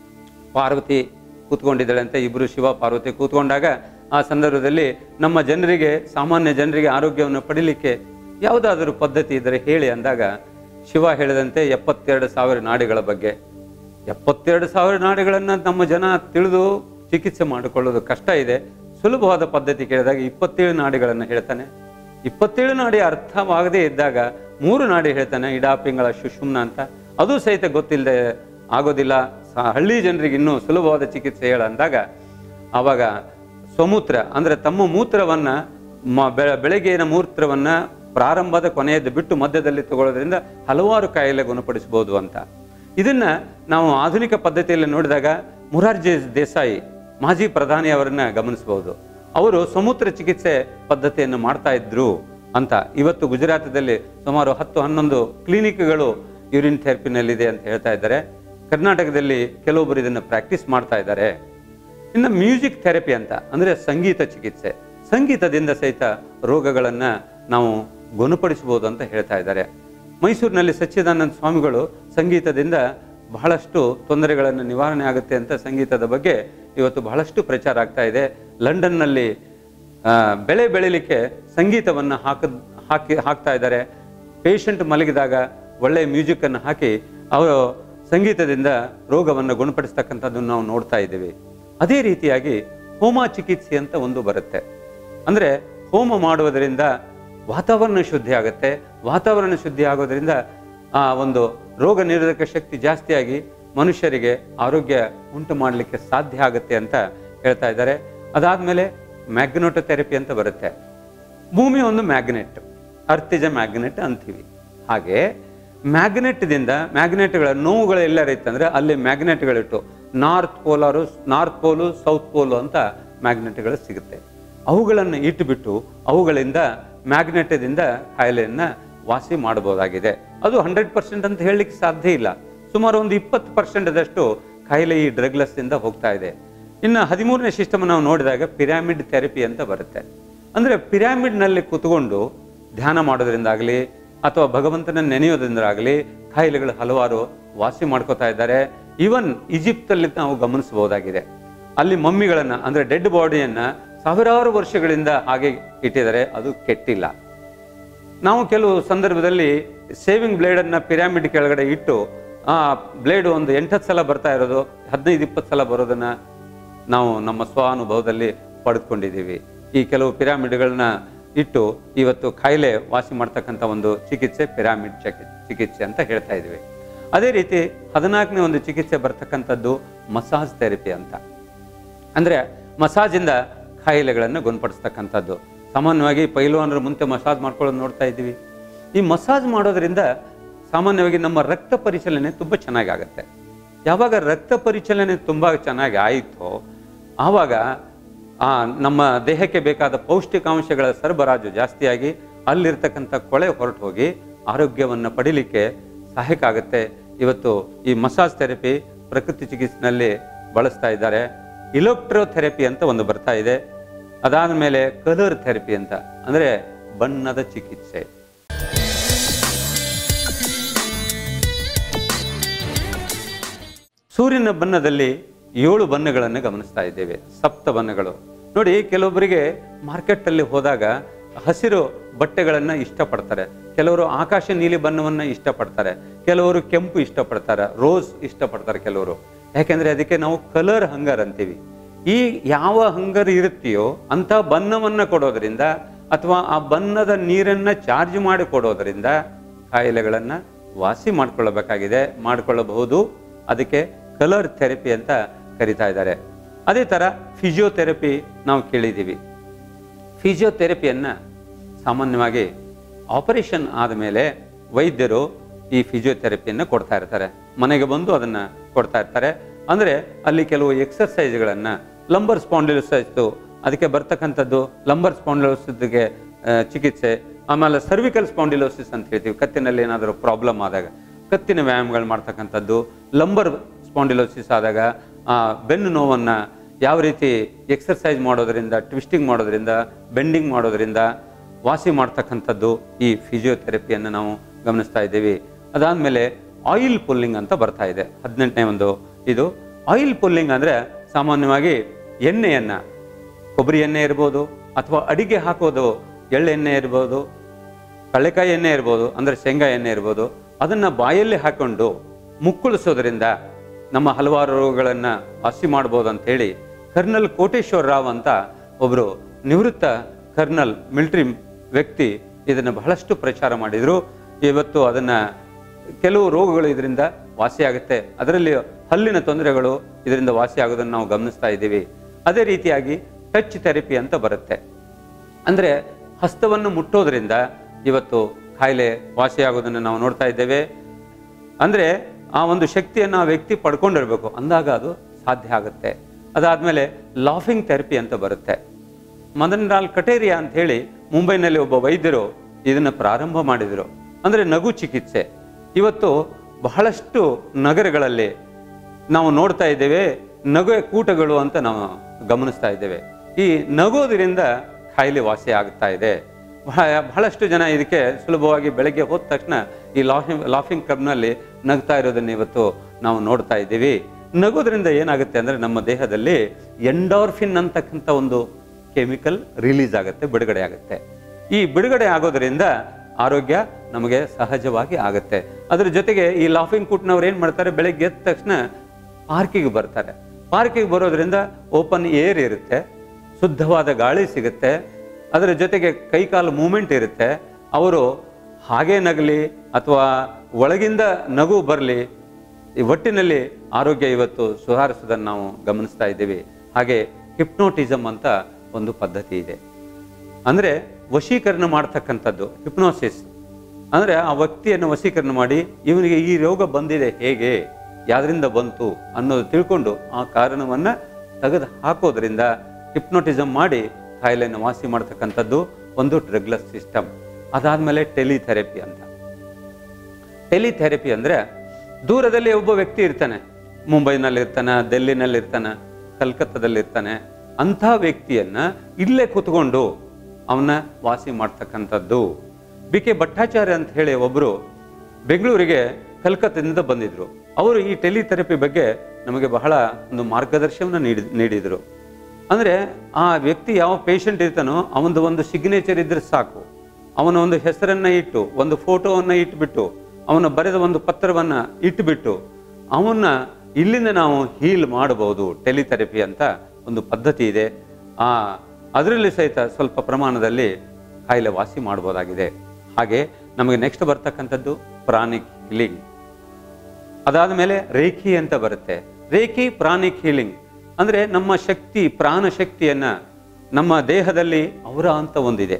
ಪಾರ್ವತಿ ಕೂತ್ಕೊಂಡಿದ್ದಾಳೆ ಅಂತ ಇಬ್ಬರು ಶಿವ ಪಾರ್ವತಿ ಕೂತ್ಕೊಂಡಾಗ ಆ ಸಂದರ್ಭದಲ್ಲಿ ನಮ್ಮ ಜನರಿಗೆ ಸಾಮಾನ್ಯ ಜನರಿಗೆ ಆರೋಗ್ಯವನ್ನು ಪಡಿಲಿಕ್ಕೆ ಯಾವುದಾದರೂ ಪದ್ಧತಿ ಇದ್ದರೆ ಹೇಳಿ ಅಂದಾಗ ಶಿವ ಹೇಳಿದಂತೆ ಎಪ್ಪತ್ತೆರಡು ಸಾವಿರ ನಾಡಿಗಳ ಬಗ್ಗೆ ಎಪ್ಪತ್ತೆರಡು ಸಾವಿರ ನಾಡಿಗಳನ್ನು ನಮ್ಮ ಜನ ತಿಳಿದು ಚಿಕಿತ್ಸೆ ಮಾಡಿಕೊಳ್ಳೋದು ಕಷ್ಟ ಇದೆ ಸುಲಭವಾದ ಪದ್ಧತಿ ಕೇಳಿದಾಗ ಇಪ್ಪತ್ತೇಳು ನಾಡಿಗಳನ್ನು ಹೇಳ್ತಾನೆ ಇಪ್ಪತ್ತೇಳು ನಾಡಿ ಅರ್ಥವಾಗದೇ ಇದ್ದಾಗ ಮೂರು ನಾಡಿ ಹೇಳ್ತಾನೆ ಇಡಾ ಪಿಂಗಳ ಸುಷುಮ್ನ ಅಂತ ಅದು ಸಹಿತ ಗೊತ್ತಿಲ್ಲದೆ ಆಗೋದಿಲ್ಲ ಸ- ಹಳ್ಳಿ ಜನರಿಗೆ ಇನ್ನೂ ಸುಲಭವಾದ ಚಿಕಿತ್ಸೆ ಹೇಳ ಅಂದಾಗ ಆವಾಗ ಸ್ವಮೂತ್ರ ಅಂದ್ರೆ ತಮ್ಮ ಮೂತ್ರವನ್ನ ಮ- ಬೆ- ಬೆಳಗ್ಗಿನ ಮೂತ್ರವನ್ನ ಪ್ರಾರಂಭದ ಕೊನೆಯದ್ದು ಬಿಟ್ಟು ಮಧ್ಯದಲ್ಲಿ ತಗೊಳ್ಳೋದ್ರಿಂದ ಹಲವಾರು ಕಾಯಿಲೆ ಗುಣಪಡಿಸಬಹುದು ಅಂತ ಇದನ್ನ ನಾವು ಆಧುನಿಕ ಪದ್ಧತಿಯಲ್ಲಿ ನೋಡಿದಾಗ ಮುರಾರ್ಜಿ ದೇಸಾಯಿ ಮಾಜಿ ಪ್ರಧಾನಿ ಅವರನ್ನ ಗಮನಿಸಬಹುದು ಅವರು ಸಮುದ್ರ ಚಿಕಿತ್ಸೆ ಪದ್ಧತಿಯನ್ನು ಮಾಡ್ತಾ ಇದ್ರು ಅಂತ ಇವತ್ತು ಗುಜರಾತದಲ್ಲಿ ಸುಮಾರು ಹತ್ತು ಹನ್ನೊಂದು ಕ್ಲಿನಿಕ್ಗಳು ಯೂರಿನ್ ಥೆರಪಿನಲ್ಲಿದೆ ಅಂತ ಹೇಳ್ತಾ ಇದ್ದಾರೆ ಕರ್ನಾಟಕದಲ್ಲಿ ಕೆಲವೊಬ್ಬರು ಇದನ್ನು ಪ್ರಾಕ್ಟೀಸ್ ಮಾಡ್ತಾ ಇದ್ದಾರೆ ಇನ್ನು ಮ್ಯೂಸಿಕ್ ಥೆರಪಿ ಅಂತ ಅಂದರೆ ಸಂಗೀತ ಚಿಕಿತ್ಸೆ ಸಂಗೀತದಿಂದ ಸಹಿತ ರೋಗಗಳನ್ನ ನಾವು ಗುಣಪಡಿಸಬಹುದು ಅಂತ ಹೇಳ್ತಾ ಇದ್ದಾರೆ ಮೈಸೂರಿನಲ್ಲಿ ಸಚ್ಚಿದಾನಂದ ಸ್ವಾಮಿಗಳು ಸಂಗೀತದಿಂದ ಬಹಳಷ್ಟು ತೊಂದರೆಗಳನ್ನು ನಿವಾರಣೆ ಆಗುತ್ತೆ ಅಂತ ಸಂಗೀತದ ಬಗ್ಗೆ ಇವತ್ತು ಬಹಳಷ್ಟು ಪ್ರಚಾರ ಆಗ್ತಾ ಇದೆ ಲಂಡನ್ನಲ್ಲಿ ಆ, ಬೆಳೆ ಬೆಳಿಲಿಕ್ಕೆ ಸಂಗೀತವನ್ನು ಹಾಕ ಹಾಕಿ ಹಾಕ್ತಾ ಇದ್ದಾರೆ ಪೇಷಂಟ್ ಮಲಗಿದಾಗ ಒಳ್ಳೆಯ ಮ್ಯೂಸಿಕ್ಕನ್ನು ಹಾಕಿ ಅವರು ಸಂಗೀತದಿಂದ ರೋಗವನ್ನು ಗುಣಪಡಿಸ್ತಕ್ಕಂಥದ್ದನ್ನು ನಾವು ನೋಡ್ತಾ ಇದ್ದೀವಿ ಅದೇ ರೀತಿಯಾಗಿ ಹೋಮ ಚಿಕಿತ್ಸೆ ಅಂತ ಒಂದು ಬರುತ್ತೆ ಅಂದರೆ ಹೋಮ ಮಾಡುವುದರಿಂದ ವಾತಾವರಣ ಶುದ್ಧಿ ಆಗುತ್ತೆ ವಾತಾವರಣ ಶುದ್ಧಿ ಆಗೋದ್ರಿಂದ ಆ ಒಂದು ರೋಗ ನಿರೋಧಕ ಶಕ್ತಿ ಜಾಸ್ತಿಯಾಗಿ ಮನುಷ್ಯರಿಗೆ ಆರೋಗ್ಯ ಉಂಟು ಮಾಡಲಿಕ್ಕೆ ಸಾಧ್ಯ ಆಗುತ್ತೆ ಅಂತ ಹೇಳ್ತಾ ಇದ್ದಾರೆ ಅದಾದಮೇಲೆ ಮ್ಯಾಗ್ನೆಟೋಥೆರಪಿ ಅಂತ ಬರುತ್ತೆ ಭೂಮಿ ಒಂದು magnet earth is a magnet ಅಂತೀವಿ ಹಾಗೆ ಮ್ಯಾಗ್ನೆಟ್ದಿಂದ ಮ್ಯಾಗ್ನೆಟ್ಗಳ ನೋವುಗಳು ಎಲ್ಲರ ಇತ್ತಂದ್ರೆ ಅಲ್ಲಿ ಮ್ಯಾಗ್ನೆಟ್ಗಳಿಟ್ಟು north polar north pole south pole ಅಂತ ಮ್ಯಾಗ್ನೆಟ್ಗಳು ಸಿಗುತ್ತೆ ಅವುಗಳನ್ನು ಇಟ್ಟುಬಿಟ್ಟು ಅವುಗಳಿಂದ ಮ್ಯಾಗ್ನೆಟದಿಂದ ಕಾಯಿಲೆಯನ್ನ ವಾಸಿ ಮಾಡಬಹುದಾಗಿದೆ ಅದು ಹಂಡ್ರೆಡ್ ಪರ್ಸೆಂಟ್ ಅಂತ ಹೇಳಲಿಕ್ಕೆ ಸಾಧ್ಯ ಇಲ್ಲ ಸುಮಾರು ಒಂದು ಇಪ್ಪತ್ತು ಪರ್ಸೆಂಟದಷ್ಟು ಕಾಯಿಲೆ ಈ ಡ್ರಗ್ಲೆಸ್ ಇಂದ ಹೋಗ್ತಾ ಇದೆ ಇನ್ನು ಹದಿಮೂರನೇ ಸಿಸ್ಟಮ್ ನಾವು ನೋಡಿದಾಗ ಪಿರಾಮಿಡ್ ಥೆರಪಿ ಅಂತ ಬರುತ್ತೆ ಅಂದ್ರೆ ಪಿರಾಮಿಡ್ನಲ್ಲಿ ಕೂತ್ಕೊಂಡು ಧ್ಯಾನ ಮಾಡೋದ್ರಿಂದಾಗಲಿ ಅಥವಾ ಭಗವಂತನ ನೆನೆಯೋದ್ರಿಂದಾಗಲಿ ಕಾಯಿಲೆಗಳು ಹಲವಾರು ವಾಸಿ ಮಾಡ್ಕೋತಾ ಇದ್ದಾರೆ ಈವನ್ ಈಜಿಪ್ತಲ್ಲಿ ನಾವು ಗಮನಿಸಬಹುದಾಗಿದೆ ಅಲ್ಲಿ ಮಮ್ಮಿಗಳನ್ನ ಅಂದ್ರೆ ಡೆಡ್ ಬಾಡಿಯನ್ನ ಸಾವಿರಾರು ವರ್ಷಗಳಿಂದ ಹಾಗೆ ಇಟ್ಟಿದ್ದಾರೆ ಅದು ಕೆಟ್ಟಿಲ್ಲ ನಾವು ಕೆಲವು ಸಂದರ್ಭದಲ್ಲಿ ಸೇವಿಂಗ್ ಬ್ಲೇಡನ್ನು ಪಿರಾಮಿಡ್ ಕೆಳಗಡೆ ಇಟ್ಟು ಆ ಬ್ಲೇಡ್ ಒಂದು ಎಂಟತ್ತು ಸಲ ಬರ್ತಾ ಇರೋದು ಹದಿನೈದು ಇಪ್ಪತ್ತು ಸಲ ಬರೋದನ್ನ ನಾವು ನಮ್ಮ ಸ್ವಾನುಭವದಲ್ಲಿ ಪಡೆದುಕೊಂಡಿದ್ದೀವಿ ಈ ಕೆಲವು ಪಿರಾಮಿಡ್ಗಳನ್ನ ಇಟ್ಟು ಇವತ್ತು ಕಾಯಿಲೆ ವಾಸಿ ಮಾಡ್ತಕ್ಕಂಥ ಒಂದು ಚಿಕಿತ್ಸೆ ಪಿರಾಮಿಡ್ ಚಿಕಿ- ಚಿಕಿತ್ಸೆ ಅಂತ ಹೇಳ್ತಾ ಇದ್ದೀವಿ ಅದೇ ರೀತಿ ಹದಿನಾಲ್ಕನೇ ಒಂದು ಚಿಕಿತ್ಸೆ ಬರ್ತಕ್ಕಂಥದ್ದು ಮಸಾಜ್ ಥೆರಪಿ ಅಂತ ಅಂದರೆ ಮಸಾಜಿಂದ ಕಾಯಿಲೆಗಳನ್ನು ಗುಣಪಡಿಸ್ತಕ್ಕಂಥದ್ದು ಸಾಮಾನ್ಯವಾಗಿ ಪೈಲ್ವಾನರು ಮುಂದೆ ಮಸಾಜ್ ಮಾಡ್ಕೊಳ್ಳೋದು ನೋಡ್ತಾ ಇದ್ದೀವಿ ಈ ಮಸಾಜ್ ಮಾಡೋದ್ರಿಂದ ಸಾಮಾನ್ಯವಾಗಿ ನಮ್ಮ ರಕ್ತ ಪರಿಚಲನೆ ತುಂಬ ಚೆನ್ನಾಗಿ ಆಗುತ್ತೆ ಯಾವಾಗ ರಕ್ತ ಪರಿಚಲನೆ ತುಂಬ ಚೆನ್ನಾಗಿ ಆಯಿತೋ ಆವಾಗ ಆ ನಮ್ಮ ದೇಹಕ್ಕೆ ಬೇಕಾದ ಪೌಷ್ಟಿಕಾಂಶಗಳ ಸರಬರಾಜು ಜಾಸ್ತಿಯಾಗಿ ಅಲ್ಲಿರ್ತಕ್ಕಂಥ ಕೊಳೆ ಹೊರಟು ಹೋಗಿ ಆರೋಗ್ಯವನ್ನು ಪಡಿಲಿಕ್ಕೆ ಸಹಾಯಕ ಆಗುತ್ತೆ ಇವತ್ತು ಈ ಮಸಾಜ್ ಥೆರಪಿ ಪ್ರಕೃತಿ ಚಿಕಿತ್ಸೆನಲ್ಲಿ ಬಳಸ್ತಾ ಇದ್ದಾರೆ ಇಲೆಕ್ಟ್ರೋಥೆರಪಿ ಅಂತ ಒಂದು ಬರ್ತಾ ಇದೆ ಅದಾದ ಮೇಲೆ ಕಲರ್ ಥೆರಪಿ ಅಂತ ಅಂದರೆ ಬಣ್ಣದ ಚಿಕಿತ್ಸೆ ಸೂರ್ಯನ ಬಣ್ಣದಲ್ಲಿ ಏಳು ಬಣ್ಣಗಳನ್ನು ಗಮನಿಸ್ತಾ ಇದ್ದೇವೆ ಸಪ್ತ ಬಣ್ಣಗಳು ನೋಡಿ ಕೆಲವೊಬ್ಬರಿಗೆ ಮಾರ್ಕೆಟಲ್ಲಿ ಹೋದಾಗ ಹಸಿರು ಬಟ್ಟೆಗಳನ್ನು ಇಷ್ಟಪಡ್ತಾರೆ ಕೆಲವರು ಆಕಾಶ ನೀಲಿ ಬಣ್ಣವನ್ನು ಇಷ್ಟಪಡ್ತಾರೆ ಕೆಲವರು ಕೆಂಪು ಇಷ್ಟಪಡ್ತಾರೆ ರೋಸ್ ಇಷ್ಟಪಡ್ತಾರೆ ಕೆಲವರು ಯಾಕೆಂದ್ರೆ ಅದಕ್ಕೆ ನಾವು ಕಲರ್ ಹಂಗರ್ ಅಂತೀವಿ ಈ ಯಾವ ಹಂಗರ್ ಇರುತ್ತೆಯೋ ಅಂತ ಬಣ್ಣವನ್ನ ಕೊಡೋದ್ರಿಂದ ಅಥವಾ ಆ ಬಣ್ಣದ ನೀರನ್ನ ಚಾರ್ಜ್ ಮಾಡಿ ಕೊಡೋದ್ರಿಂದ ಕಾಯಿಲೆಗಳನ್ನ ವಾಸಿ ಮಾಡ್ಕೊಳ್ಳಬೇಕಾಗಿದೆ ಮಾಡಿಕೊಳ್ಳಬಹುದು ಅದಕ್ಕೆ ಕಲರ್ ಥೆರಪಿ ಅಂತ ಕರಿತಾ ಇದ್ದಾರೆ ಅದೇ ಥರ ಫಿಸಿಯೋಥೆರಪಿ ನಾವು ಕೇಳಿದ್ದೀವಿ ಫಿಸಿಯೋಥೆರಪಿಯನ್ನು ಸಾಮಾನ್ಯವಾಗಿ ಆಪರೇಷನ್ ಆದಮೇಲೆ ವೈದ್ಯರು ಈ ಫಿಸಿಯೋಥೆರಪಿಯನ್ನು ಕೊಡ್ತಾ ಇರ್ತಾರೆ ಮನೆಗೆ ಬಂದು ಅದನ್ನು ಕೊಡ್ತಾ ಇರ್ತಾರೆ ಅಂದರೆ ಅಲ್ಲಿ ಕೆಲವು ಎಕ್ಸರ್ಸೈಸ್ಗಳನ್ನು ಲಂಬರ್ ಸ್ಪಾಂಡಿಲೋಸೈಸ್ತು ಅದಕ್ಕೆ ಬರ್ತಕ್ಕಂಥದ್ದು ಲಂಬರ್ ಸ್ಪಾಂಡಿಲೋಸಿಸ್ಗೆ ಚಿಕಿತ್ಸೆ ಆಮೇಲೆ ಸರ್ವಿಕಲ್ ಸ್ಪಾಂಡಿಲೋಸಿಸ್ ಅಂತ ಹೇಳ್ತೀವಿ ಕತ್ತಿನಲ್ಲಿ ಏನಾದರೂ ಪ್ರಾಬ್ಲಮ್ ಆದಾಗ ಕತ್ತಿನ ವ್ಯಾಯಾಮಗಳು ಮಾಡ್ತಕ್ಕಂಥದ್ದು ಲಂಬರ್ ಸ್ಪಾಂಡಿಲೋಸಿಸ್ ಆದಾಗ ಆ ಬೆನ್ನು ನೋವನ್ನು ಯಾವ ರೀತಿ ಎಕ್ಸರ್ಸೈಸ್ ಮಾಡೋದ್ರಿಂದ ಟ್ವಿಸ್ಟಿಂಗ್ ಮಾಡೋದ್ರಿಂದ ಬೆಂಡಿಂಗ್ ಮಾಡೋದ್ರಿಂದ ವಾಸಿ ಮಾಡ್ತಕ್ಕಂಥದ್ದು ಈ ಫಿಸಿಯೋಥೆರಪಿಯನ್ನು ನಾವು ಗಮನಿಸ್ತಾ ಇದ್ದೀವಿ ಅದಾದಮೇಲೆ ಆಯಿಲ್ ಪುಲ್ಲಿಂಗ್ ಅಂತ ಬರ್ತಾ ಇದೆ ಹದಿನೆಂಟನೇ ಒಂದು ಇದು ಆಯಿಲ್ ಪುಲ್ಲಿಂಗ್ ಅಂದರೆ ಸಾಮಾನ್ಯವಾಗಿ ಎಣ್ಣೆಯನ್ನು ಕೊಬ್ಬರಿ ಎಣ್ಣೆ ಇರ್ಬೋದು ಅಥವಾ ಅಡಿಗೆ ಹಾಕೋದು ಎಳ್ಳೆಣ್ಣೆ ಇರ್ಬೋದು ಕಳ್ಳೆಕಾಯಿ ಎಣ್ಣೆ ಇರ್ಬೋದು ಅಂದರೆ ಶೇಂಗಾ ಎಣ್ಣೆ ಇರ್ಬೋದು ಅದನ್ನು ಬಾಯಲ್ಲಿ ಹಾಕೊಂಡು ಮುಕ್ಕುಳಿಸೋದ್ರಿಂದ ನಮ್ಮ ಹಲವಾರು ರೋಗಗಳನ್ನು ವಾಸಿ ಮಾಡ್ಬೋದು ಅಂತ ಹೇಳಿ ಕರ್ನಲ್ ಕೋಟೇಶ್ವರ ರಾವ್ ಅಂತ ಒಬ್ಬರು ನಿವೃತ್ತ ಕರ್ನಲ್ ಮಿಲಿಟರಿ ವ್ಯಕ್ತಿ ಇದನ್ನು ಬಹಳಷ್ಟು ಪ್ರಚಾರ ಮಾಡಿದರು ಇವತ್ತು ಅದನ್ನು ಕೆಲವು ರೋಗಗಳು ಇದರಿಂದ ವಾಸಿಯಾಗುತ್ತೆ ಅದರಲ್ಲಿ ಹಲ್ಲಿನ ತೊಂದರೆಗಳು ಇದರಿಂದ ವಾಸಿಯಾಗೋದನ್ನು ನಾವು ಗಮನಿಸ್ತಾ ಇದ್ದೀವಿ ಅದೇ ರೀತಿಯಾಗಿ ಟಚ್ ಥೆರಪಿ ಅಂತ ಬರುತ್ತೆ ಅಂದರೆ ಹಸ್ತವನ್ನು ಮುಟ್ಟೋದ್ರಿಂದ ಇವತ್ತು ಕಾಯಿಲೆ ವಾಸಿಯಾಗೋದನ್ನು ನಾವು ನೋಡ್ತಾ ಇದ್ದೇವೆ ಅಂದರೆ ಆ ಒಂದು ಶಕ್ತಿಯನ್ನು ಆ ವ್ಯಕ್ತಿ ಪಡ್ಕೊಂಡಿರ್ಬೇಕು ಅಂದಾಗ ಅದು ಸಾಧ್ಯ ಆಗುತ್ತೆ ಅದಾದಮೇಲೆ ಲಾಫಿಂಗ್ ಥೆರಪಿ ಅಂತ ಬರುತ್ತೆ ಮದನ್ ಲಾಲ್ ಕಟೇರಿಯಾ ಅಂತ ಹೇಳಿ ಮುಂಬೈನಲ್ಲಿ ಒಬ್ಬ ವೈದ್ಯರು ಇದನ್ನು ಪ್ರಾರಂಭ ಮಾಡಿದರು ಅಂದರೆ ನಗು ಚಿಕಿತ್ಸೆ ಇವತ್ತು ಬಹಳಷ್ಟು ನಗರಗಳಲ್ಲಿ ನಾವು ನೋಡ್ತಾ ಇದ್ದೇವೆ ನಗು ಕೂಟಗಳು ಅಂತ ನಾವು ಗಮನಿಸ್ತಾ ಇದ್ದೇವೆ ಈ ನಗೋದ್ರಿಂದ ಕಾಯಿಲೆ ವಾಸಿ ಆಗ್ತಾ ಇದೆ ಬಹಳ ಬಹಳಷ್ಟು ಜನ ಇದಕ್ಕೆ ಸುಲಭವಾಗಿ ಬೆಳಗ್ಗೆ ಹೋದ ತಕ್ಷಣ ಈ ಲಾಫಿಂಗ್ ಲಾಫಿಂಗ್ ಕ್ಲಬ್ನಲ್ಲಿ ನಗ್ತಾ ಇರೋದನ್ನ ಇವತ್ತು ನಾವು ನೋಡ್ತಾ ಇದ್ದೀವಿ ನಗೋದ್ರಿಂದ ಏನಾಗುತ್ತೆ ಅಂದರೆ ನಮ್ಮ ದೇಹದಲ್ಲಿ ಎಂಡಾರ್ಫಿನ್ ಅಂತಕ್ಕಂಥ ಒಂದು ಕೆಮಿಕಲ್ ರಿಲೀಸ್ ಆಗುತ್ತೆ ಬಿಡುಗಡೆ ಆಗುತ್ತೆ ಈ ಬಿಡುಗಡೆ ಆಗೋದ್ರಿಂದ ಆರೋಗ್ಯ ನಮಗೆ ಸಹಜವಾಗಿ ಆಗುತ್ತೆ ಅದ್ರ ಜೊತೆಗೆ ಈ ಲಾಫಿಂಗ್ ಕುಟ್ನವ್ರು ಏನು ಮಾಡ್ತಾರೆ ಬೆಳಗ್ಗೆ ಎದ್ದ ತಕ್ಷಣ ಪಾರ್ಕಿಗೆ ಬರ್ತಾರೆ ಪಾರ್ಕಿಗೆ ಬರೋದ್ರಿಂದ ಓಪನ್ ಏರ್ ಇರುತ್ತೆ ಶುದ್ಧವಾದ ಗಾಳಿ ಸಿಗುತ್ತೆ ಅದರ ಜೊತೆಗೆ ಕೈಕಾಲು ಮೂಮೆಂಟ್ ಇರುತ್ತೆ ಅವರು ಹಾಗೆ ನಗಲಿ ಅಥವಾ ಒಳಗಿಂದ ನಗು ಬರಲಿ ಈ ಒಟ್ಟಿನಲ್ಲಿ ಆರೋಗ್ಯ ಇವತ್ತು ಸುಧಾರಿಸೋದನ್ನು ನಾವು ಗಮನಿಸ್ತಾ ಇದ್ದೀವಿ ಹಾಗೆ ಹಿಪ್ನೋಟಿಸಮ್ ಅಂತ ಒಂದು ಪದ್ಧತಿ ಇದೆ ಅಂದರೆ ವಶೀಕರಣ ಮಾಡ್ತಕ್ಕಂಥದ್ದು ಹಿಪ್ನೋಸಿಸ್ ಅಂದರೆ ಆ ವ್ಯಕ್ತಿಯನ್ನು ವಶೀಕರಣ ಮಾಡಿ ಇವನಿಗೆ ಈ ರೋಗ ಬಂದಿದೆ ಹೇಗೆ ಯಾವ್ದ್ರಿಂದ ಬಂತು ಅನ್ನೋದು ತಿಳ್ಕೊಂಡು ಆ ಕಾರಣವನ್ನು ತೆಗೆದು ಹಾಕೋದ್ರಿಂದ ಹಿಪ್ನೋಟಿಸಮ್ ಮಾಡಿ ಕಾಯಿಲೆಯನ್ನು ವಾಸಿ ಮಾಡ್ತಕ್ಕಂಥದ್ದು ಒಂದು ಡ್ರಗ್ಲೆಸ್ ಸಿಸ್ಟಮ್ ಅದಾದಮೇಲೆ ಟೆಲಿಥೆರಪಿ ಅಂತ ಟೆಲಿಥೆರಪಿ ಅಂದರೆ ದೂರದಲ್ಲಿ ಒಬ್ಬ ವ್ಯಕ್ತಿ ಇರ್ತಾನೆ ಮುಂಬೈನಲ್ಲಿ ಇರ್ತಾನೆ ಡೆಲ್ಲಿನಲ್ಲಿ ಇರ್ತಾನೆ ಕಲ್ಕತ್ತಾದಲ್ಲಿ ಇರ್ತಾನೆ ಅಂಥ ವ್ಯಕ್ತಿಯನ್ನ ಇಲ್ಲೇ ಕೂತ್ಕೊಂಡು ಅವನ್ನ ವಾಸಿ ಮಾಡ್ತಕ್ಕಂಥದ್ದು ಬಿ ಕೆ ಭಟ್ಟಾಚಾರ್ಯ ಅಂತ ಹೇಳಿ ಒಬ್ಬರು ಬೆಂಗಳೂರಿಗೆ ಕಲ್ಕತ್ತಾದಿಂದ ಬಂದಿದ್ರು ಅವರು ಈ ಟೆಲಿಥೆರಪಿ ಬಗ್ಗೆ ನಮಗೆ ಬಹಳ ಒಂದು ಮಾರ್ಗದರ್ಶನವನ್ನು ನೀಡಿ ನೀಡಿದರು ಅಂದರೆ ಆ ವ್ಯಕ್ತಿ ಯಾವ ಪೇಷಂಟ್ ಇರ್ತಾನೋ ಅವನದು ಒಂದು ಸಿಗ್ನೇಚರ್ ಇದ್ರೆ ಸಾಕು ಅವನ ಒಂದು ಹೆಸರನ್ನ ಇಟ್ಟು ಒಂದು ಫೋಟೋವನ್ನು ಇಟ್ಬಿಟ್ಟು ಅವನ ಬರೆದ ಒಂದು ಪತ್ರವನ್ನ ಇಟ್ಬಿಟ್ಟು ಅವನ್ನ ಇಲ್ಲಿಂದ ನಾವು ಹೀಲ್ ಮಾಡಬಹುದು ಟೆಲಿಥೆರಪಿ ಅಂತ ಒಂದು ಪದ್ಧತಿ ಇದೆ ಆ ಅದರಲ್ಲಿ ಸಹಿತ ಸ್ವಲ್ಪ ಪ್ರಮಾಣದಲ್ಲಿ ಕಾಯಿಲೆ ವಾಸಿ ಮಾಡ್ಬೋದಾಗಿದೆ ಹಾಗೆ ನಮಗೆ ನೆಕ್ಸ್ಟ್ ಬರ್ತಕ್ಕಂಥದ್ದು ಪ್ರಾಣಿಕ್ ಹೀಲಿಂಗ್ ಅದಾದ ಮೇಲೆ ರೇಖಿ ಅಂತ ಬರುತ್ತೆ ರೇಖಿ ಪ್ರಾಣಿಕ್ ಹೀಲಿಂಗ್ ಅಂದ್ರೆ ನಮ್ಮ ಶಕ್ತಿ ಪ್ರಾಣ ಶಕ್ತಿಯನ್ನ ನಮ್ಮ ದೇಹದಲ್ಲಿ ಅವರ ಅಂತ ಒಂದಿದೆ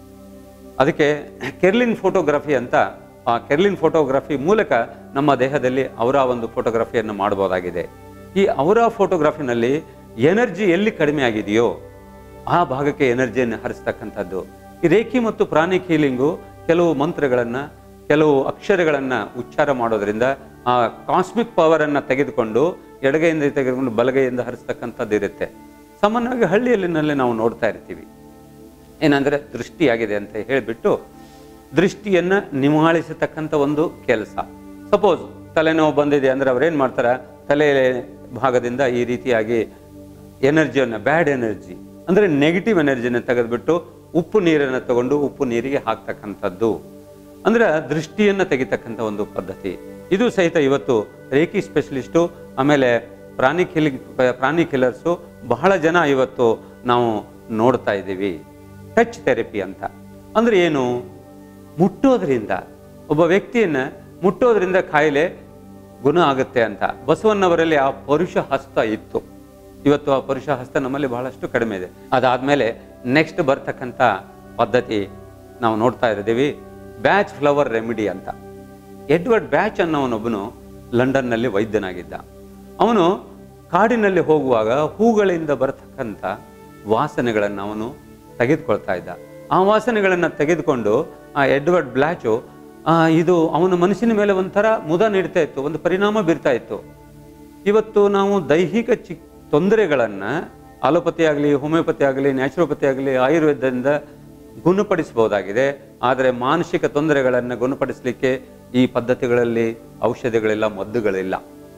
ಅದಕ್ಕೆ ಕೆರ್ಲಿನ್ ಫೋಟೋಗ್ರಫಿ ಅಂತ ಆ ಕೆರ್ಲಿನ್ ಫೋಟೋಗ್ರಫಿ ಮೂಲಕ ನಮ್ಮ ದೇಹದಲ್ಲಿ ಅವರ ಒಂದು ಫೋಟೋಗ್ರಫಿಯನ್ನು ಮಾಡಬಹುದಾಗಿದೆ ಈ ಅವರ ಫೋಟೋಗ್ರಫಿನಲ್ಲಿ ಎನರ್ಜಿ ಎಲ್ಲಿ ಕಡಿಮೆ ಆಗಿದೆಯೋ ಆ ಭಾಗಕ್ಕೆ ಎನರ್ಜಿಯನ್ನು ಹರಿಸ್ತಕ್ಕಂಥದ್ದು ಈ ರೇಖಿ ಮತ್ತು ಪ್ರಾಣಿಕ್ ಹೀಲಿಂಗು ಕೆಲವು ಮಂತ್ರಗಳನ್ನು ಕೆಲವು ಅಕ್ಷರಗಳನ್ನು ಉಚ್ಚಾರ ಮಾಡೋದ್ರಿಂದ ಆ ಕಾಸ್ಮಿಕ್ ಪವರನ್ನು ತೆಗೆದುಕೊಂಡು ಎಡಗೈಯಿಂದ ತೆಗೆದುಕೊಂಡು ಬಲಗೈಯಿಂದ ಹರಿಸ್ತಕ್ಕಂಥದ್ದು ಇರುತ್ತೆ ಸಾಮಾನ್ಯವಾಗಿ ಹಳ್ಳಿಯಲ್ಲಿನಲ್ಲೇ ನಾವು ನೋಡ್ತಾ ಇರ್ತೀವಿ ಏನಂದರೆ ದೃಷ್ಟಿಯಾಗಿದೆ ಅಂತ ಹೇಳಿಬಿಟ್ಟು ದೃಷ್ಟಿಯನ್ನು ನಿವಾಳಿಸತಕ್ಕಂಥ ಒಂದು ಕೆಲಸ ಸಪೋಸ್ ತಲೆನೋವು ಬಂದಿದೆ ಅಂದರೆ ಅವ್ರೇನು ಮಾಡ್ತಾರೆ ತಲೆ ಭಾಗದಿಂದ ಈ ರೀತಿಯಾಗಿ ಎನರ್ಜಿಯನ್ನು ಬ್ಯಾಡ್ ಎನರ್ಜಿ ಅಂದರೆ ನೆಗೆಟಿವ್ ಎನರ್ಜಿನ ತೆಗೆದುಬಿಟ್ಟು ಉಪ್ಪು ನೀರನ್ನು ತಗೊಂಡು ಉಪ್ಪು ನೀರಿಗೆ ಹಾಕ್ತಕ್ಕಂಥದ್ದು ಅಂದ್ರೆ ದೃಷ್ಟಿಯನ್ನು ತೆಗಿತಕ್ಕಂಥ ಒಂದು ಪದ್ಧತಿ ಇದು ಸಹಿತ ಇವತ್ತು ರೇಖಿ ಸ್ಪೆಷಲಿಸ್ಟು ಆಮೇಲೆ ಪ್ರಾಣಿ ಕಿಲಿಂಗ್ ಪ್ರಾಣಿ ಕಿಲ್ಲರ್ಸು ಬಹಳ ಜನ ಇವತ್ತು ನಾವು ನೋಡ್ತಾ ಇದ್ದೀವಿ ಟಚ್ ಥೆರಪಿ ಅಂತ ಅಂದ್ರೆ ಏನು ಮುಟ್ಟೋದ್ರಿಂದ ಒಬ್ಬ ವ್ಯಕ್ತಿಯನ್ನ ಮುಟ್ಟೋದ್ರಿಂದ ಕಾಯಿಲೆ ಗುಣ ಆಗುತ್ತೆ ಅಂತ ಬಸವಣ್ಣವರಲ್ಲಿ ಆ ಪರುಷ ಹಸ್ತ ಇತ್ತು ಇವತ್ತು ಆ ಪರುಷ ಹಸ್ತ ನಮ್ಮಲ್ಲಿ ಬಹಳಷ್ಟು ಕಡಿಮೆ ಇದೆ ಅದಾದ್ಮೇಲೆ ನೆಕ್ಸ್ಟ್ ಬರ್ತಕ್ಕಂಥ ಪದ್ಧತಿ ನಾವು ನೋಡ್ತಾ ಇದ್ದೀವಿ ಬ್ಯಾಚ್ ಫ್ಲವರ್ ರೆಮಿಡಿ ಅಂತ ಎಡ್ವರ್ಡ್ ಬ್ಯಾಚ್ ಅನ್ನೋನೊಬ್ಬನು ಲಂಡನ್ನಲ್ಲಿ ವೈದ್ಯನಾಗಿದ್ದ ಅವನು ಕಾಡಿನಲ್ಲಿ ಹೋಗುವಾಗ ಹೂಗಳಿಂದ ಬರತಕ್ಕಂಥ ವಾಸನೆಗಳನ್ನು ಅವನು ತೆಗೆದುಕೊಳ್ತಾ ಇದ್ದ ಆ ವಾಸನೆಗಳನ್ನು ತೆಗೆದುಕೊಂಡು ಆ ಎಡ್ವರ್ಡ್ ಬ್ಲಾಚು ಆ, ಇದು ಅವನ ಮನಸ್ಸಿನ ಮೇಲೆ ಒಂಥರ ಮುದ ನೀಡ್ತಾ ಇತ್ತು ಒಂದು ಪರಿಣಾಮ ಬೀರ್ತಾ ಇತ್ತು ಇವತ್ತು ನಾವು ದೈಹಿಕ ಚಿ ತೊಂದರೆಗಳನ್ನು ಅಲೋಪತಿ ಆಗಲಿ ಹೋಮಿಯೋಪತಿ ಆಗಲಿ ನ್ಯಾಚುರೋಪತಿ ಆಗಲಿ ಆಯುರ್ವೇದದಿಂದ ಗುಣಪಡಿಸಬಹುದಾಗಿದೆ ಆದರೆ ಮಾನಸಿಕ ತೊಂದರೆಗಳನ್ನು ಗುಣಪಡಿಸಲಿಕ್ಕೆ ಈ ಪದ್ಧತಿಗಳಲ್ಲಿ ಔಷಧಿಗಳಿಲ್ಲ ಮದ್ದುಗಳಿಲ್ಲ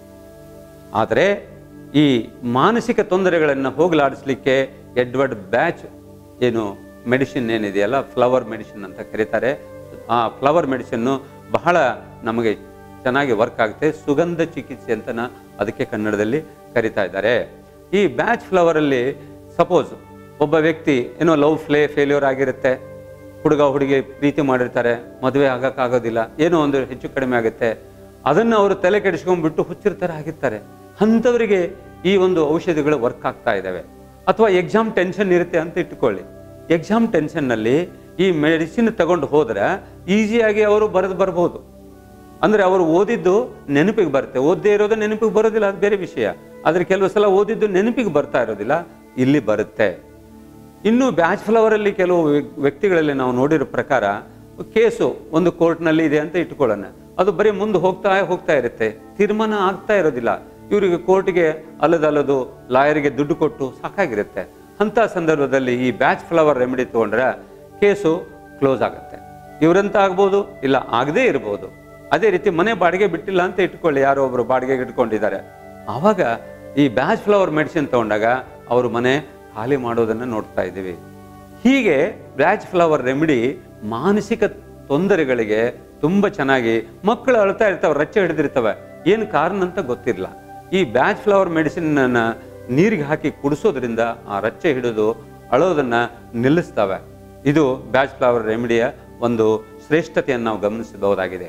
ಆದರೆ ಈ ಮಾನಸಿಕ ತೊಂದರೆಗಳನ್ನು ಹೋಗಲಾಡಿಸ್ಲಿಕ್ಕೆ ಎಡ್ವರ್ಡ್ ಬ್ಯಾಚ್ ಏನು ಮೆಡಿಸಿನ್ ಏನಿದೆಯಲ್ಲ ಫ್ಲವರ್ ಮೆಡಿಸಿನ್ ಅಂತ ಕರೀತಾರೆ ಆ ಫ್ಲವರ್ ಮೆಡಿಸಿನ್ನು ಬಹಳ ನಮಗೆ ಚೆನ್ನಾಗಿ ವರ್ಕ್ ಆಗುತ್ತೆ ಸುಗಂಧ ಚಿಕಿತ್ಸೆ ಅಂತ ನಾ ಅದಕ್ಕೆ ಕನ್ನಡದಲ್ಲಿ ಕರಿತಾ ಇದ್ದಾರೆ ಈ ಬ್ಯಾಚ್ ಫ್ಲವರಲ್ಲಿ ಸಪೋಸ್ ಒಬ್ಬ ವ್ಯಕ್ತಿ ಏನೋ ಲವ್ ಫ್ಲೇ ಫೇಲ್ಯೂರ್ ಆಗಿರುತ್ತೆ ಹುಡುಗ ಹುಡುಗಿ ಪ್ರೀತಿ ಮಾಡಿರ್ತಾರೆ ಮದುವೆ ಆಗಕ್ಕಾಗೋದಿಲ್ಲ ಏನೋ ಒಂದು ಹೆಚ್ಚು ಕಡಿಮೆ ಆಗುತ್ತೆ ಅದನ್ನು ಅವರು ತಲೆ ಕೆಡಿಸ್ಕೊಂಡ್ಬಿಟ್ಟು ಹುಚ್ಚಿರ್ತಾರೆ ಆಗಿರ್ತಾರೆ ಅಂಥವರಿಗೆ ಈ ಒಂದು ಔಷಧಿಗಳು ವರ್ಕ್ ಆಗ್ತಾ ಇದ್ದಾವೆ ಅಥವಾ ಎಕ್ಸಾಮ್ ಟೆನ್ಷನ್ ಇರುತ್ತೆ ಅಂತ ಇಟ್ಕೊಳ್ಳಿ ಎಕ್ಸಾಮ್ ಟೆನ್ಷನ್ನಲ್ಲಿ ಈ ಮೆಡಿಸಿನ್ ತಗೊಂಡು ಹೋದ್ರೆ ಈಸಿಯಾಗಿ ಅವರು ಬರೆದು ಬರ್ಬೋದು ಅಂದ್ರೆ ಅವರು ಓದಿದ್ದು ನೆನಪಿಗೆ ಬರುತ್ತೆ ಓದದೇ ಇರೋದು ನೆನಪಿಗೆ ಬರೋದಿಲ್ಲ ಅದು ಬೇರೆ ವಿಷಯ ಆದ್ರೆ ಕೆಲವು ಸಲ ಓದಿದ್ದು ನೆನಪಿಗೆ ಬರ್ತಾ ಇರೋದಿಲ್ಲ ಇಲ್ಲಿ ಬರುತ್ತೆ ಇನ್ನು ಬ್ಯಾಚ್ ಫ್ಲವರಲ್ಲಿ ಕೆಲವು ವ್ಯ- ವ್ಯಕ್ತಿಗಳಲ್ಲಿ ನಾವು ನೋಡಿರೋ ಪ್ರಕಾರ ಕೇಸು ಒಂದು ಕೋರ್ಟ್ನಲ್ಲಿ ಇದೆ ಅಂತ ಇಟ್ಕೊಳ್ಳೋಣ ಅದು ಬರೀ ಮುಂದೆ ಹೋಗ್ತಾ ಹೋಗ್ತಾ ಇರುತ್ತೆ ತೀರ್ಮಾನ ಆಗ್ತಾ ಇರೋದಿಲ್ಲ ಇವರಿಗೆ ಕೋರ್ಟ್ಗೆ ಅಲ್ಲದಲ್ಲದು ಲಾಯರ್ಗೆ ದುಡ್ಡು ಕೊಟ್ಟು ಸಾಕಾಗಿರುತ್ತೆ ಅಂತ ಸಂದರ್ಭದಲ್ಲಿ ಈ ಬ್ಯಾಚ್ ಫ್ಲವರ್ ರೆಮಿಡಿ ತಗೊಂಡ್ರೆ ಕೇಸು ಕ್ಲೋಸ್ ಆಗುತ್ತೆ ಇವರಂತ ಆಗ್ಬೋದು ಇಲ್ಲ ಆಗದೇ ಇರ್ಬೋದು ಅದೇ ರೀತಿ ಮನೆ ಬಾಡಿಗೆ ಬಿಟ್ಟಿಲ್ಲ ಅಂತ ಇಟ್ಕೊಳ್ಳಿ ಯಾರೋ ಒಬ್ರು ಬಾಡಿಗೆಗೆ ಇಟ್ಕೊಂಡಿದ್ದಾರೆ ಆವಾಗ ಈ ಬ್ಯಾಚ್ ಫ್ಲವರ್ ಮೆಡಿಸಿನ್ ತಗೊಂಡಾಗ ಅವರು ಮನೆ ಖಾಲಿ ಮಾಡೋದನ್ನ ನೋಡ್ತಾ ಇದ್ದೀವಿ ಹೀಗೆ ಬ್ಯಾಚ್ ಫ್ಲವರ್ ರೆಮಿಡಿ ಮಾನಸಿಕ ತೊಂದರೆಗಳಿಗೆ ತುಂಬಾ ಚೆನ್ನಾಗಿ ಮಕ್ಕಳು ಅಳ್ತಾ ಇರ್ತಾವೆ ರಚ್ಚೆ ಹಿಡಿದಿರ್ತವೆ ಏನು ಕಾರಣ ಅಂತ ಗೊತ್ತಿರಲ್ಲ ಈ ಬ್ಯಾಚ್ ಫ್ಲವರ್ ಮೆಡಿಸಿನ್ ನೀರಿಗೆ ಹಾಕಿ ಕುಡಿಸೋದ್ರಿಂದ ಆ ರಚ್ಚೆ ಹಿಡಿದು ಅಳೋದನ್ನ ನಿಲ್ಲಿಸ್ತವೆ ಇದು ಬ್ಯಾಚ್ ಫ್ಲವರ್ ರೆಮಿಡಿಯ ಒಂದು ಶ್ರೇಷ್ಠತೆಯನ್ನು ನಾವು ಗಮನಿಸಬಹುದಾಗಿದೆ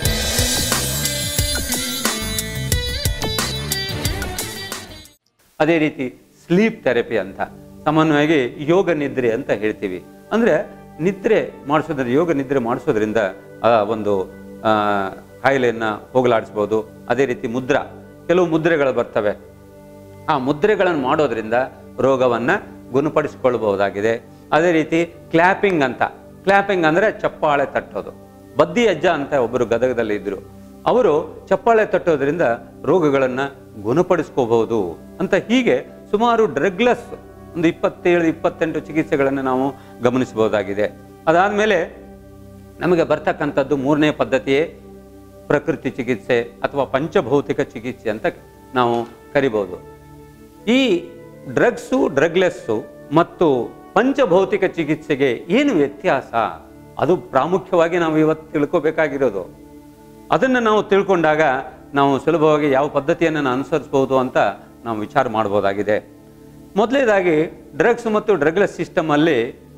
ಅದೇ ರೀತಿ ಸ್ಲೀಪ್ ಥೆರಪಿ ಅಂತ ಸಾಮಾನ್ಯವಾಗಿ ಯೋಗ ನಿದ್ರೆ ಅಂತ ಹೇಳ್ತೀವಿ ಅಂದ್ರೆ ನಿದ್ರೆ ಮಾಡಿಸೋದ್ರಿಂದ ಯೋಗ ನಿದ್ರೆ ಮಾಡಿಸೋದ್ರಿಂದ ಆ ಒಂದು ಆ, ಕಾಯಿಲೆಯನ್ನ ಹೋಗಲಾಡಿಸ್ಬೋದು ಅದೇ ರೀತಿ ಮುದ್ರಾ ಕೆಲವು ಮುದ್ರೆಗಳು ಬರ್ತವೆ ಆ ಮುದ್ರೆಗಳನ್ನು ಮಾಡೋದ್ರಿಂದ ರೋಗವನ್ನ ಗುಣಪಡಿಸಿಕೊಳ್ಳಬಹುದಾಗಿದೆ ಅದೇ ರೀತಿ ಕ್ಲಾಪಿಂಗ್ ಅಂತ ಕ್ಲಾಪಿಂಗ್ ಅಂದ್ರೆ ಚಪ್ಪಾಳೆ ತಟ್ಟೋದು ಬದ್ದಿ ಅಜ್ಜ ಅಂತ ಒಬ್ಬರು ಗದಗದಲ್ಲಿ ಇದ್ರು ಅವರು ಚಪ್ಪಾಳೆ ತಟ್ಟೋದ್ರಿಂದ ರೋಗಗಳನ್ನ ಗುಣಪಡಿಸ್ಕೋಬಹುದು ಅಂತ ಹೀಗೆ ಸುಮಾರು ಡ್ರಗ್ಲೆಸ್ ಒಂದು ಇಪ್ಪತ್ತೇಳು ಇಪ್ಪತ್ತೆಂಟು ಚಿಕಿತ್ಸೆಗಳನ್ನು ನಾವು ಗಮನಿಸಬಹುದಾಗಿದೆ ಅದಾದ್ಮೇಲೆ ನಮಗೆ ಬರ್ತಕ್ಕಂಥದ್ದು ಮೂರನೇ ಪದ್ಧತಿಯೇ ಪ್ರಕೃತಿ ಚಿಕಿತ್ಸೆ ಅಥವಾ ಪಂಚಭೌತಿಕ ಚಿಕಿತ್ಸೆ ಅಂತ ನಾವು ಕರಿಬಹುದು ಈ ಡ್ರಗ್ಸು ಡ್ರಗ್ಲೆಸ್ಸು ಮತ್ತು ಪಂಚಭೌತಿಕ ಚಿಕಿತ್ಸೆಗೆ ಏನು ವ್ಯತ್ಯಾಸ ಅದು ಪ್ರಾಮುಖ್ಯವಾಗಿ ನಾವು ಇವತ್ತು ತಿಳ್ಕೋಬೇಕಾಗಿರೋದು ಅದನ್ನು ನಾವು ತಿಳ್ಕೊಂಡಾಗ ನಾವು ಸುಲಭವಾಗಿ ಯಾವ ಪದ್ಧತಿಯನ್ನು ನಾವು ಅನುಸರಿಸಬಹುದು ಅಂತ ನಾವು ವಿಚಾರ ಮಾಡ್ಬೋದಾಗಿದೆ ಮೊದಲನೇದಾಗಿ ಡ್ರಗ್ಸ್ ಮತ್ತು ಡ್ರಗ್ಲೆಸ್ ಸಿಸ್ಟಮಲ್ಲಿ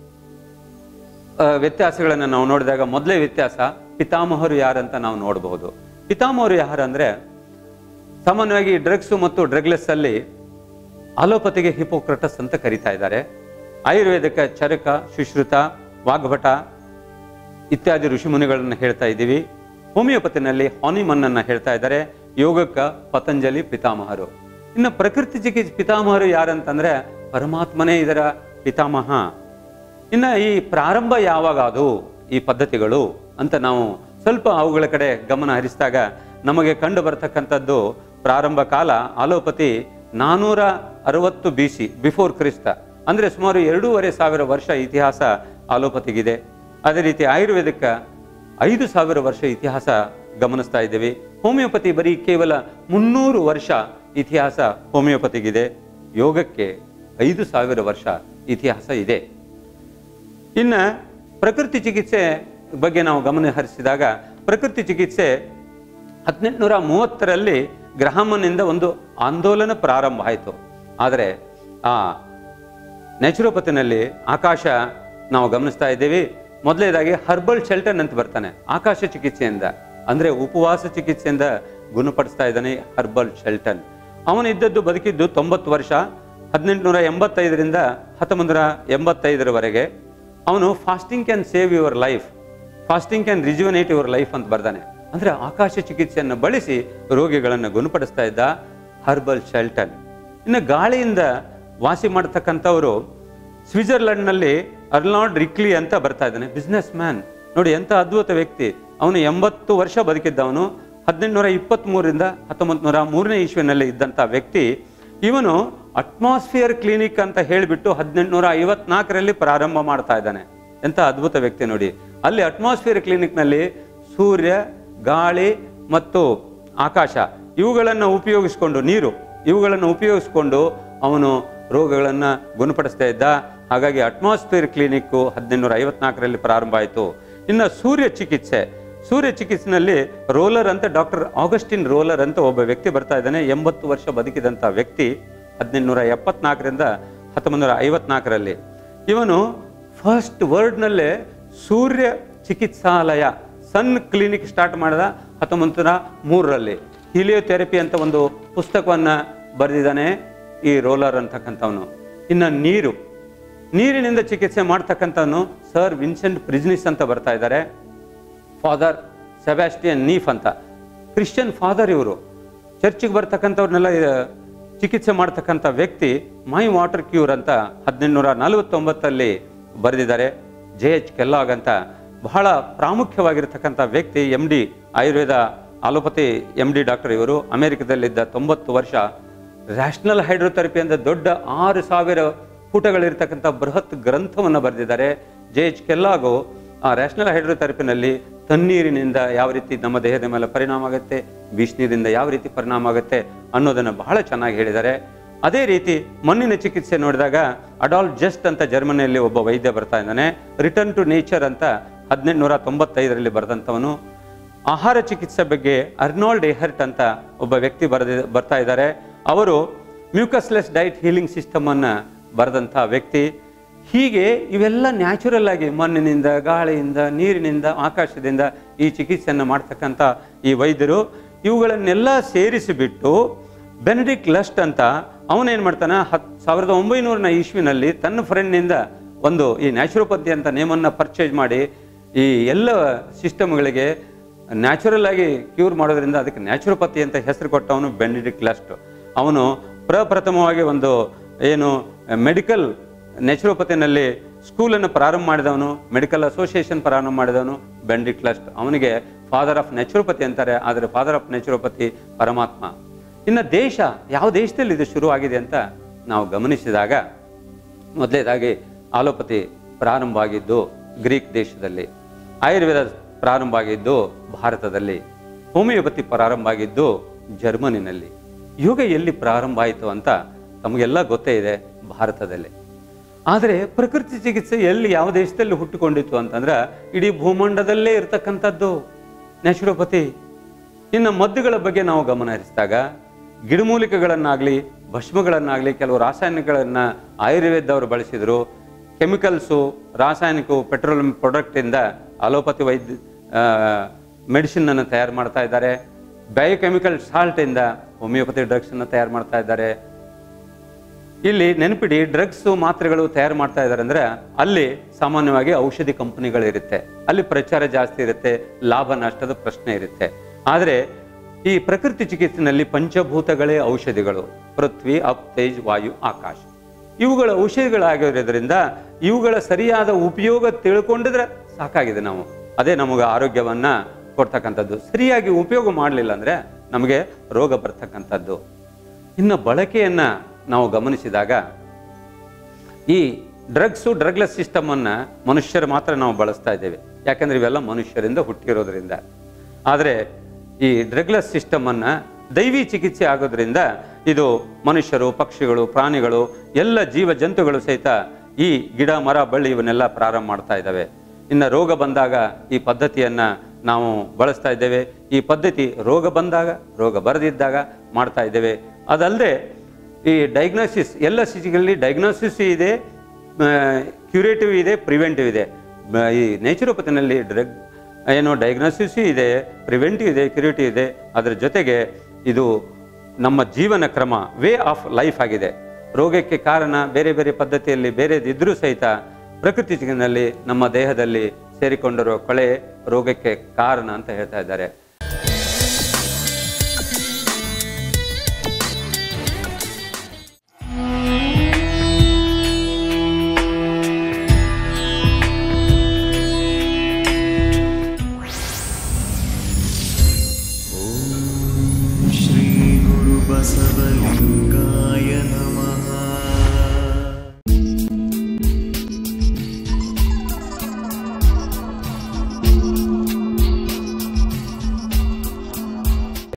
ಆ, ವ್ಯತ್ಯಾಸಗಳನ್ನು ನಾವು ನೋಡಿದಾಗ ಮೊದಲೇ ವ್ಯತ್ಯಾಸ ಪಿತಾಮಹರು ಯಾರಂತ ನಾವು ನೋಡಬಹುದು ಪಿತಾಮಹರು ಯಾರಂದ್ರೆ ಸಾಮಾನ್ಯವಾಗಿ ಡ್ರಗ್ಸ್ ಮತ್ತು ಡ್ರಗ್ಲೆಸ್ ಅಲ್ಲಿ ಅಲೋಪತಿಗೆ ಹಿಪೋಕ್ರಟಸ್ ಅಂತ ಕರೀತಾ ಇದ್ದಾರೆ ಆಯುರ್ವೇದಕ್ಕೆ ಚರಕ ಸುಶ್ರುತ ವಾಗ್ಭಟ ಇತ್ಯಾದಿ ಋಷಿಮುನಿಗಳನ್ನು ಹೇಳ್ತಾ ಇದ್ದೀವಿ ಹೋಮಿಯೋಪತಿನಲ್ಲಿ ಹಾನಿಮನ್ ಅನ್ನ ಹೇಳ್ತಾ ಇದ್ದಾರೆ ಯೋಗಕ್ಕ ಪತಂಜಲಿ ಪಿತಾಮಹರು ಇನ್ನು ಪ್ರಕೃತಿ ಚಿಕಿತ್ಸೆ ಪಿತಾಮಹರು ಯಾರಂತಂದ್ರೆ ಪರಮಾತ್ಮನೇ ಇದರ ಪಿತಾಮಹ ಇನ್ನು ಈ ಪ್ರಾರಂಭ ಯಾವಾಗ ಅದು ಈ ಪದ್ಧತಿಗಳು ಅಂತ ನಾವು ಸ್ವಲ್ಪ ಅವುಗಳ ಕಡೆ ಗಮನ ಹರಿಸಿದಾಗ ನಮಗೆ ಕಂಡು ಬರ್ತಕ್ಕಂಥದ್ದು ಪ್ರಾರಂಭ ಕಾಲ ಆಲೋಪತಿ ನಾನೂರ ಅರವತ್ತು ಬಿ ಸಿ ಬಿಫೋರ್ ಕ್ರಿಸ್ತ ಅಂದ್ರೆ ಸುಮಾರು ಎರಡೂವರೆ ಸಾವಿರ ವರ್ಷ ಇತಿಹಾಸ ಆಲೋಪತಿಗಿದೆ ಅದೇ ರೀತಿ ಆಯುರ್ವೇದಕ್ಕೆ ಐದು ಸಾವಿರ ವರ್ಷ ಇತಿಹಾಸ ಗಮನಿಸ್ತಾ ಇದ್ದೇವೆ ಹೋಮಿಯೋಪತಿ ಬರೀ ಕೇವಲ ಮುನ್ನೂರು ವರ್ಷ ಇತಿಹಾಸ ಹೋಮಿಯೋಪತಿಗಿದೆ ಯೋಗಕ್ಕೆ ಐದು ಸಾವಿರ ವರ್ಷ ಇತಿಹಾಸ ಇದೆ ಇನ್ನು ಪ್ರಕೃತಿ ಚಿಕಿತ್ಸೆ ಬಗ್ಗೆ ನಾವು ಗಮನ ಹರಿಸಿದಾಗ ಪ್ರಕೃತಿ ಚಿಕಿತ್ಸೆ ಹದಿನೆಂಟುನೂರ ಮೂವತ್ತರಲ್ಲಿ ಗ್ರಹಮನಿಂದ ಒಂದು ಆಂದೋಲನ ಪ್ರಾರಂಭ ಆಯಿತು ಆದರೆ ಆ ನ್ಯಾಚುರೋಪತಿನಲ್ಲಿ ಆಕಾಶ ನಾವು ಗಮನಿಸ್ತಾ ಇದ್ದೀವಿ ಮೊದಲನೇದಾಗಿ ಹರ್ಬಲ್ ಶೆಲ್ಟನ್ ಅಂತ ಬರ್ತಾನೆ ಆಕಾಶ ಚಿಕಿತ್ಸೆಯಿಂದ ಅಂದ್ರೆ ಉಪವಾಸ ಚಿಕಿತ್ಸೆಯಿಂದ ಗುಣಪಡಿಸ್ತಾ ಇದ್ದಾನೆ ಹರ್ಬಲ್ ಶೆಲ್ಟನ್ ಅವನು ಇದ್ದದ್ದು ಬದುಕಿದ್ದು ತೊಂಬತ್ತು ವರ್ಷ ಹದಿನೆಂಟುನೂರ ಎಂಬತ್ತೈದರಿಂದ ಹತ್ತೊಂಬತ್ತು ನೂರ ಎಂಬತ್ತೈದರವರೆಗೆ ಅವನು fasting can save your life fasting can rejuvenate your life ಅಂತ ಬರ್ದಾನೆ ಅಂದ್ರೆ ಆಕಾಶ ಚಿಕಿತ್ಸೆಯನ್ನು ಬಳಸಿ ರೋಗಿಗಳನ್ನು ಗುಣಪಡಿಸ್ತಾ ಇದ್ದ ಹರ್ಬಲ್ ಶೆಲ್ಟನ್ ಇನ್ನು ಗಾಳಿಯಿಂದ ವಾಸಿ ಮಾಡ್ತಕ್ಕಂಥವರು ಸ್ವಿಟ್ಜರ್ಲೆಂಡ್ನಲ್ಲಿ ಅರ್ನಾಲ್ಡ್ ರಿಕ್ಲಿ ಅಂತ ಬರ್ತಾ ಇದ್ದಾನೆ ಬಿಸ್ನೆಸ್ ಮ್ಯಾನ್ ನೋಡಿ ಎಂಥ ಅದ್ಭುತ ವ್ಯಕ್ತಿ ಅವನು ಎಂಬತ್ತು ವರ್ಷ ಬದುಕಿದ್ದವನು ಹದಿನೆಂಟುನೂರ ಇಪ್ಪತ್ತ್ಮೂರರಿಂದ ಹತ್ತೊಂಬತ್ತು ನೂರ ಮೂರನೇ ಇಸ್ವಿನಲ್ಲಿ ಇದ್ದಂಥ ವ್ಯಕ್ತಿ ಇವನು ಅಟ್ಮಾಸ್ಫಿಯರ್ ಕ್ಲಿನಿಕ್ ಅಂತ ಹೇಳಿಬಿಟ್ಟು ಹದಿನೆಂಟುನೂರ ಐವತ್ನಾಲ್ಕರಲ್ಲಿ ಪ್ರಾರಂಭ ಮಾಡ್ತಾ ಇದ್ದಾನೆ ಎಂಥ ಅದ್ಭುತ ವ್ಯಕ್ತಿ ನೋಡಿ ಅಲ್ಲಿ ಅಟ್ಮಾಸ್ಫಿಯರ್ ಕ್ಲಿನಿಕ್ನಲ್ಲಿ ಸೂರ್ಯ ಗಾಳಿ ಮತ್ತು ಆಕಾಶ ಇವುಗಳನ್ನು ಉಪಯೋಗಿಸಿಕೊಂಡು ನೀರು ಇವುಗಳನ್ನು ಉಪಯೋಗಿಸಿಕೊಂಡು ಅವನು ರೋಗಗಳನ್ನು ಗುಣಪಡಿಸ್ತಾ ಇದ್ದ ಹಾಗಾಗಿ ಅಟ್ಮಾಸ್ಫಿಯರ್ ಕ್ಲಿನಿಕ್ಕು ಹದಿನೆಂಟುನೂರ ಐವತ್ನಾಲ್ಕರಲ್ಲಿ ಪ್ರಾರಂಭ ಆಯಿತು ಇನ್ನು ಸೂರ್ಯ ಚಿಕಿತ್ಸೆ ಸೂರ್ಯ ಚಿಕಿತ್ಸೆನಲ್ಲಿ ರೋಲರ್ ಅಂತ ಡಾಕ್ಟರ್ ಆಗಸ್ಟಿನ್ ರೋಲರ್ ಅಂತ ಒಬ್ಬ ವ್ಯಕ್ತಿ ಬರ್ತಾ ಇದ್ದಾನೆ ಎಂಬತ್ತು ವರ್ಷ ಬದುಕಿದಂಥ ವ್ಯಕ್ತಿ ಹದಿನೆಂಟುನೂರ ಎಪ್ಪತ್ನಾಲ್ಕರಿಂದ ಹತ್ತೊಂಬತ್ತು ನೂರ ಐವತ್ನಾಲ್ಕರಲ್ಲಿ ಇವನು ಫಸ್ಟ್ ವರ್ಡ್ನಲ್ಲೇ ಸೂರ್ಯ ಚಿಕಿತ್ಸಾಲಯ ಸನ್ ಕ್ಲಿನಿಕ್ ಸ್ಟಾರ್ಟ್ ಮಾಡಿದ ಹತ್ತೊಂಬತ್ತು ನೂರ ಮೂರರಲ್ಲಿ ಹಿಲಿಯೋಥೆರಪಿ ಅಂತ ಒಂದು ಪುಸ್ತಕವನ್ನು ಬರೆದಿದ್ದಾನೆ ಈ ರೋಲರ್ ಅಂತಕ್ಕಂಥವನು ಇನ್ನು ನೀರು ನೀರಿನಿಂದ ಚಿಕಿತ್ಸೆ ಮಾಡ್ತಕ್ಕಂಥವನು ಸರ್ ವಿನ್ಸೆಂಟ್ ಪ್ರಿಜ್ನಿಸ್ ಅಂತ ಬರ್ತಾ ಇದ್ದಾರೆ ಫಾದರ್ ಸೆಬ್ಯಾಸ್ಟಿಯನ್ ನೀಫ್ ಅಂತ ಕ್ರಿಶ್ಚಿಯನ್ ಫಾದರ್ ಇವರು ಚರ್ಚಿಗೆ ಬರ್ತಕ್ಕಂಥವ್ರನ್ನೆಲ್ಲ ಆ, ಚಿಕಿತ್ಸೆ ಮಾಡ್ತಕ್ಕಂಥ ವ್ಯಕ್ತಿ ಮೈ ವಾಟರ್ ಕ್ಯೂರ್ ಅಂತ ಹದಿನೆಂಟುನೂರ ನಲವತ್ತೊಂಬತ್ತಲ್ಲಿ ಬರೆದಿದ್ದಾರೆ ಜೆ ಎಚ್ ಕೆಲ್ಲಾಗ್ ಅಂತ ಬಹಳ ಪ್ರಾಮುಖ್ಯವಾಗಿರ್ತಕ್ಕಂಥ ವ್ಯಕ್ತಿ M D Ayurveda allopathy M D doctor ಇವರು ಅಮೆರಿಕದಲ್ಲಿದ್ದ ತೊಂಬತ್ತು ವರ್ಷ ರ್ಯಾಷನಲ್ ಹೈಡ್ರೋಥೆರಪಿ ಅಂತ ದೊಡ್ಡ ಆರು ಸಾವಿರ ಪುಟಗಳಿರ್ತಕ್ಕಂಥ ಬೃಹತ್ ಗ್ರಂಥವನ್ನು ಬರೆದಿದ್ದಾರೆ ಜೆ ಎಚ್ ಕೆಲ್ಲಾಗು ಆ ರ್ಯಾಷನಲ್ ಹೈಡ್ರೋಥೆರಪಿನಲ್ಲಿ ತಣ್ಣೀರಿನಿಂದ ಯಾವ ರೀತಿ ನಮ್ಮ ದೇಹದ ಮೇಲೆ ಪರಿಣಾಮ ಆಗುತ್ತೆ ಬಿಸಿನೀರಿಂದ ಯಾವ ರೀತಿ ಪರಿಣಾಮ ಆಗುತ್ತೆ ಅನ್ನೋದನ್ನು ಬಹಳ ಚೆನ್ನಾಗಿ ಹೇಳಿದ್ದಾರೆ ಅದೇ ರೀತಿ ಮಣ್ಣಿನ ಚಿಕಿತ್ಸೆ ನೋಡಿದಾಗ ಅಡಾಲ್ ಜಸ್ಟ್ ಅಂತ ಜರ್ಮನಿಯಲ್ಲಿ ಒಬ್ಬ ವೈದ್ಯ ಬರ್ತಾ ಇದ್ದಾನೆ ರಿಟರ್ನ್ ಟು ನೇಚರ್ ಅಂತ ಹದಿನೆಂಟುನೂರ ತೊಂಬತ್ತೈದರಲ್ಲಿ ಬರೆದಂಥವನು ಆಹಾರ ಚಿಕಿತ್ಸೆ ಬಗ್ಗೆ ಅರ್ನಾಲ್ಡ್ ಎಹರ್ಟ್ ಅಂತ ಒಬ್ಬ ವ್ಯಕ್ತಿ ಬರೆದಿ ಬರ್ತಾ ಇದ್ದಾರೆ ಅವರು ಮ್ಯೂಕಸ್ಲೆಸ್ ಡೈಟ್ ಹೀಲಿಂಗ್ ಸಿಸ್ಟಮ್ ಅನ್ನ ಬರೆದಂಥ ವ್ಯಕ್ತಿ ಹೀಗೆ ಇವೆಲ್ಲ ನ್ಯಾಚುರಲ್ ಆಗಿ ಮಣ್ಣಿನಿಂದ ಗಾಳಿಯಿಂದ ನೀರಿನಿಂದ ಆಕಾಶದಿಂದ ಈ ಚಿಕಿತ್ಸೆಯನ್ನು ಮಾಡ್ತಕ್ಕಂಥ ಈ ವೈದ್ಯರು ಇವುಗಳನ್ನೆಲ್ಲ ಸೇರಿಸಿಬಿಟ್ಟು ಬೆನಡಿಕ್ ಲಸ್ಟ್ ಅಂತ ಅವನೇನು ಮಾಡ್ತಾನೆ ಹತ್ ಸಾವಿರದ ಒಂಬೈನೂರನ ಇಸ್ವಿನಲ್ಲಿ ತನ್ನ ಫ್ರೆಂಡ್ನಿಂದ ಒಂದು ಈ ನ್ಯಾಚುರೋಪತಿ ಅಂತ ನೇಮನ್ನು ಪರ್ಚೇಸ್ ಮಾಡಿ ಈ ಎಲ್ಲ ಸಿಸ್ಟಮ್ಗಳಿಗೆ ನ್ಯಾಚುರಲ್ ಆಗಿ ಕ್ಯೂರ್ ಮಾಡೋದ್ರಿಂದ ಅದಕ್ಕೆ ನ್ಯಾಚುರೋಪತಿ ಅಂತ ಹೆಸರು ಕೊಟ್ಟವನು ಬೆನಿಡಿಕ್ ಲಸ್ಟ್ ಅವನು ಪ್ರಪ್ರಥಮವಾಗಿ ಒಂದು ಏನು ಮೆಡಿಕಲ್ ನ್ಯಾಚುರೋಪತಿನಲ್ಲಿ ಸ್ಕೂಲನ್ನು ಪ್ರಾರಂಭ ಮಾಡಿದವನು ಮೆಡಿಕಲ್ ಅಸೋಸಿಯೇಷನ್ ಪ್ರಾರಂಭ ಮಾಡಿದವನು ಬೆಂಡಿಕ್ ಲಸ್ಟ್ ಅವನಿಗೆ ಫಾದರ್ ಆಫ್ ನ್ಯಾಚುರೋಪತಿ ಅಂತಾರೆ ಆದರೆ ಫಾದರ್ ಆಫ್ ನ್ಯಾಚುರೋಪತಿ ಪರಮಾತ್ಮ ಇನ್ನು ದೇಶ ಯಾವ ದೇಶದಲ್ಲಿ ಇದು ಶುರುವಾಗಿದೆ ಅಂತ ನಾವು ಗಮನಿಸಿದಾಗ ಮೊದಲೇದಾಗಿ ಆಲೋಪತಿ ಪ್ರಾರಂಭ ಆಗಿದ್ದು ಗ್ರೀಕ್ ದೇಶದಲ್ಲಿ ಆಯುರ್ವೇದ ಪ್ರಾರಂಭ ಆಗಿದ್ದು ಭಾರತದಲ್ಲಿ ಹೋಮಿಯೋಪತಿ ಪ್ರಾರಂಭ ಆಗಿದ್ದು ಜರ್ಮನಿನಲ್ಲಿ ಯೋಗ ಎಲ್ಲಿ ಪ್ರಾರಂಭ ಆಯಿತು ಅಂತ ತಮಗೆಲ್ಲ ಗೊತ್ತೇ ಇದೆ ಭಾರತದಲ್ಲಿ ಆದರೆ ಪ್ರಕೃತಿ ಚಿಕಿತ್ಸೆ ಎಲ್ಲಿ ಯಾವ ದೇಶದಲ್ಲಿ ಹುಟ್ಟಿಕೊಂಡಿತ್ತು ಅಂತಂದ್ರೆ ಇಡೀ ಭೂಮಂಡದಲ್ಲೇ ಇರತಕ್ಕಂಥದ್ದು ನ್ಯಾಚುರೋಪತಿ ಇನ್ನು ಮದ್ದುಗಳ ಬಗ್ಗೆ ನಾವು ಗಮನ ಹರಿಸಿದಾಗ ಗಿಡಮೂಲಿಕೆಗಳನ್ನಾಗಲಿ ಭಸ್ಮಗಳನ್ನಾಗಲಿ ಕೆಲವು ರಾಸಾಯನಿಕಗಳನ್ನ ಆಯುರ್ವೇದದವರು ಬಳಸಿದ್ರು ಕೆಮಿಕಲ್ಸು ರಾಸಾಯನಿಕ ಪೆಟ್ರೋಲಿಯಂ ಪ್ರಾಡಕ್ಟಿಂದ ಅಲೋಪತಿ ವೈದ್ಯ ಮೆಡಿಸಿನ್ ಅನ್ನು ತಯಾರು ಮಾಡ್ತಾ ಇದ್ದಾರೆ ಬಯೋಕೆಮಿಕಲ್ ಸಾಲ್ಟಿಂದ ಹೋಮಿಯೋಪತಿ ಡ್ರಗ್ಸ್ ಅನ್ನು ತಯಾರು ಮಾಡ್ತಾ ಇದ್ದಾರೆ ಇಲ್ಲಿ ನೆನಪಿಡಿ ಡ್ರಗ್ಸ್ ಮಾತ್ರೆಗಳು ತಯಾರು ಮಾಡ್ತಾ ಇದ್ದಾರೆ ಅಂದ್ರೆ ಅಲ್ಲಿ ಸಾಮಾನ್ಯವಾಗಿ ಔಷಧಿ ಕಂಪನಿಗಳಿರುತ್ತೆ ಅಲ್ಲಿ ಪ್ರಚಾರ ಜಾಸ್ತಿ ಇರುತ್ತೆ ಲಾಭ ನಷ್ಟದ ಪ್ರಶ್ನೆ ಇರುತ್ತೆ ಆದರೆ ಈ ಪ್ರಕೃತಿ ಚಿಕಿತ್ಸೆನಲ್ಲಿ ಪಂಚಭೂತಗಳೇ ಔಷಧಿಗಳು ಪೃಥ್ವಿ ಅಪ್ ತೇಜ್ ವಾಯು ಆಕಾಶ ಇವುಗಳ ಔಷಧಿಗಳಾಗಿರೋದ್ರಿಂದ ಇವುಗಳ ಸರಿಯಾದ ಉಪಯೋಗ ತಿಳ್ಕೊಂಡಿದ್ರೆ ಸಾಕಾಗಿದೆ ನಾವು ಅದೇ ನಮಗೆ ಆರೋಗ್ಯವನ್ನ ಕೊಡ್ತಕ್ಕಂಥದ್ದು ಸರಿಯಾಗಿ ಉಪಯೋಗ ಮಾಡಲಿಲ್ಲ ಅಂದ್ರೆ ನಮಗೆ ರೋಗ ಬರ್ತಕ್ಕಂಥದ್ದು ಇನ್ನು ಬಳಕೆಯನ್ನ ನಾವು ಗಮನಿಸಿದಾಗ ಈ ಡ್ರಗ್ಸು ಡ್ರಗ್ಲೆಸ್ ಸಿಸ್ಟಮನ್ನು ಮನುಷ್ಯರು ಮಾತ್ರ ನಾವು ಬಳಸ್ತಾ ಇದ್ದೇವೆ ಯಾಕಂದ್ರೆ ಇವೆಲ್ಲ ಮನುಷ್ಯರಿಂದ ಹುಟ್ಟಿರೋದ್ರಿಂದ ಆದರೆ ಈ ಡ್ರಗ್ಲೆಸ್ ಸಿಸ್ಟಮನ್ನು ದೈವಿ ಚಿಕಿತ್ಸೆ ಆಗೋದ್ರಿಂದ ಇದು ಮನುಷ್ಯರು ಪಕ್ಷಿಗಳು ಪ್ರಾಣಿಗಳು ಎಲ್ಲ ಜೀವ ಜಂತುಗಳು ಸಹಿತ ಈ ಗಿಡ ಮರ ಬಳ್ಳಿ ಇವನ್ನೆಲ್ಲ ಪ್ರಾರಂಭ ಮಾಡ್ತಾ ಇದ್ದಾವೆ ಇನ್ನು ರೋಗ ಬಂದಾಗ ಈ ಪದ್ಧತಿಯನ್ನ ನಾವು ಬಳಸ್ತಾ ಇದ್ದೇವೆ ಈ ಪದ್ಧತಿ ರೋಗ ಬಂದಾಗ ರೋಗ ಬರದಿದ್ದಾಗ ಮಾಡ್ತಾ ಇದ್ದೇವೆ ಅದಲ್ಲದೆ ಈ ಡಯಾಗ್ನೋಸಿಸ್ ಎಲ್ಲ ಸ್ಥಿತಿಗಳಲ್ಲಿ ಡಯಾಗ್ನೋಸಿಸ್ ಇದೆ ಕ್ಯೂರೇಟಿವ್ ಇದೆ ಪ್ರಿವೆಂಟಿವ್ ಇದೆ ಮ- ಈ ನೇಚುರೋಪತಿನಲ್ಲಿ ಡ್ರಗ್ ಏನು ಡಯಾಗ್ನೋಸಿಸ್ ಇದೆ ಪ್ರಿವೆಂಟಿವ್ ಇದೆ ಕ್ಯೂರೇಟಿವ್ ಇದೆ ಅದರ ಜೊತೆಗೆ ಇದು ನಮ್ಮ ಜೀವನ ಕ್ರಮ ವೇ ಆಫ್ ಲೈಫ್ ಆಗಿದೆ ರೋಗಕ್ಕೆ ಕಾರಣ ಬೇರೆ ಬೇರೆ ಪದ್ಧತಿಯಲ್ಲಿ ಬೇರೆದಿದ್ರೂ ಸಹಿತ ಪ್ರಕೃತಿ ಚಿಕಿತ್ಸೆಯಲ್ಲಿ ನಮ್ಮ ದೇಹದಲ್ಲಿ ಸೇರಿಕೊಂಡಿರುವ ಕೊಳೆ ರೋಗಕ್ಕೆ ಕಾರಣ ಅಂತ ಹೇಳ್ತಾ ಇದ್ದಾರೆ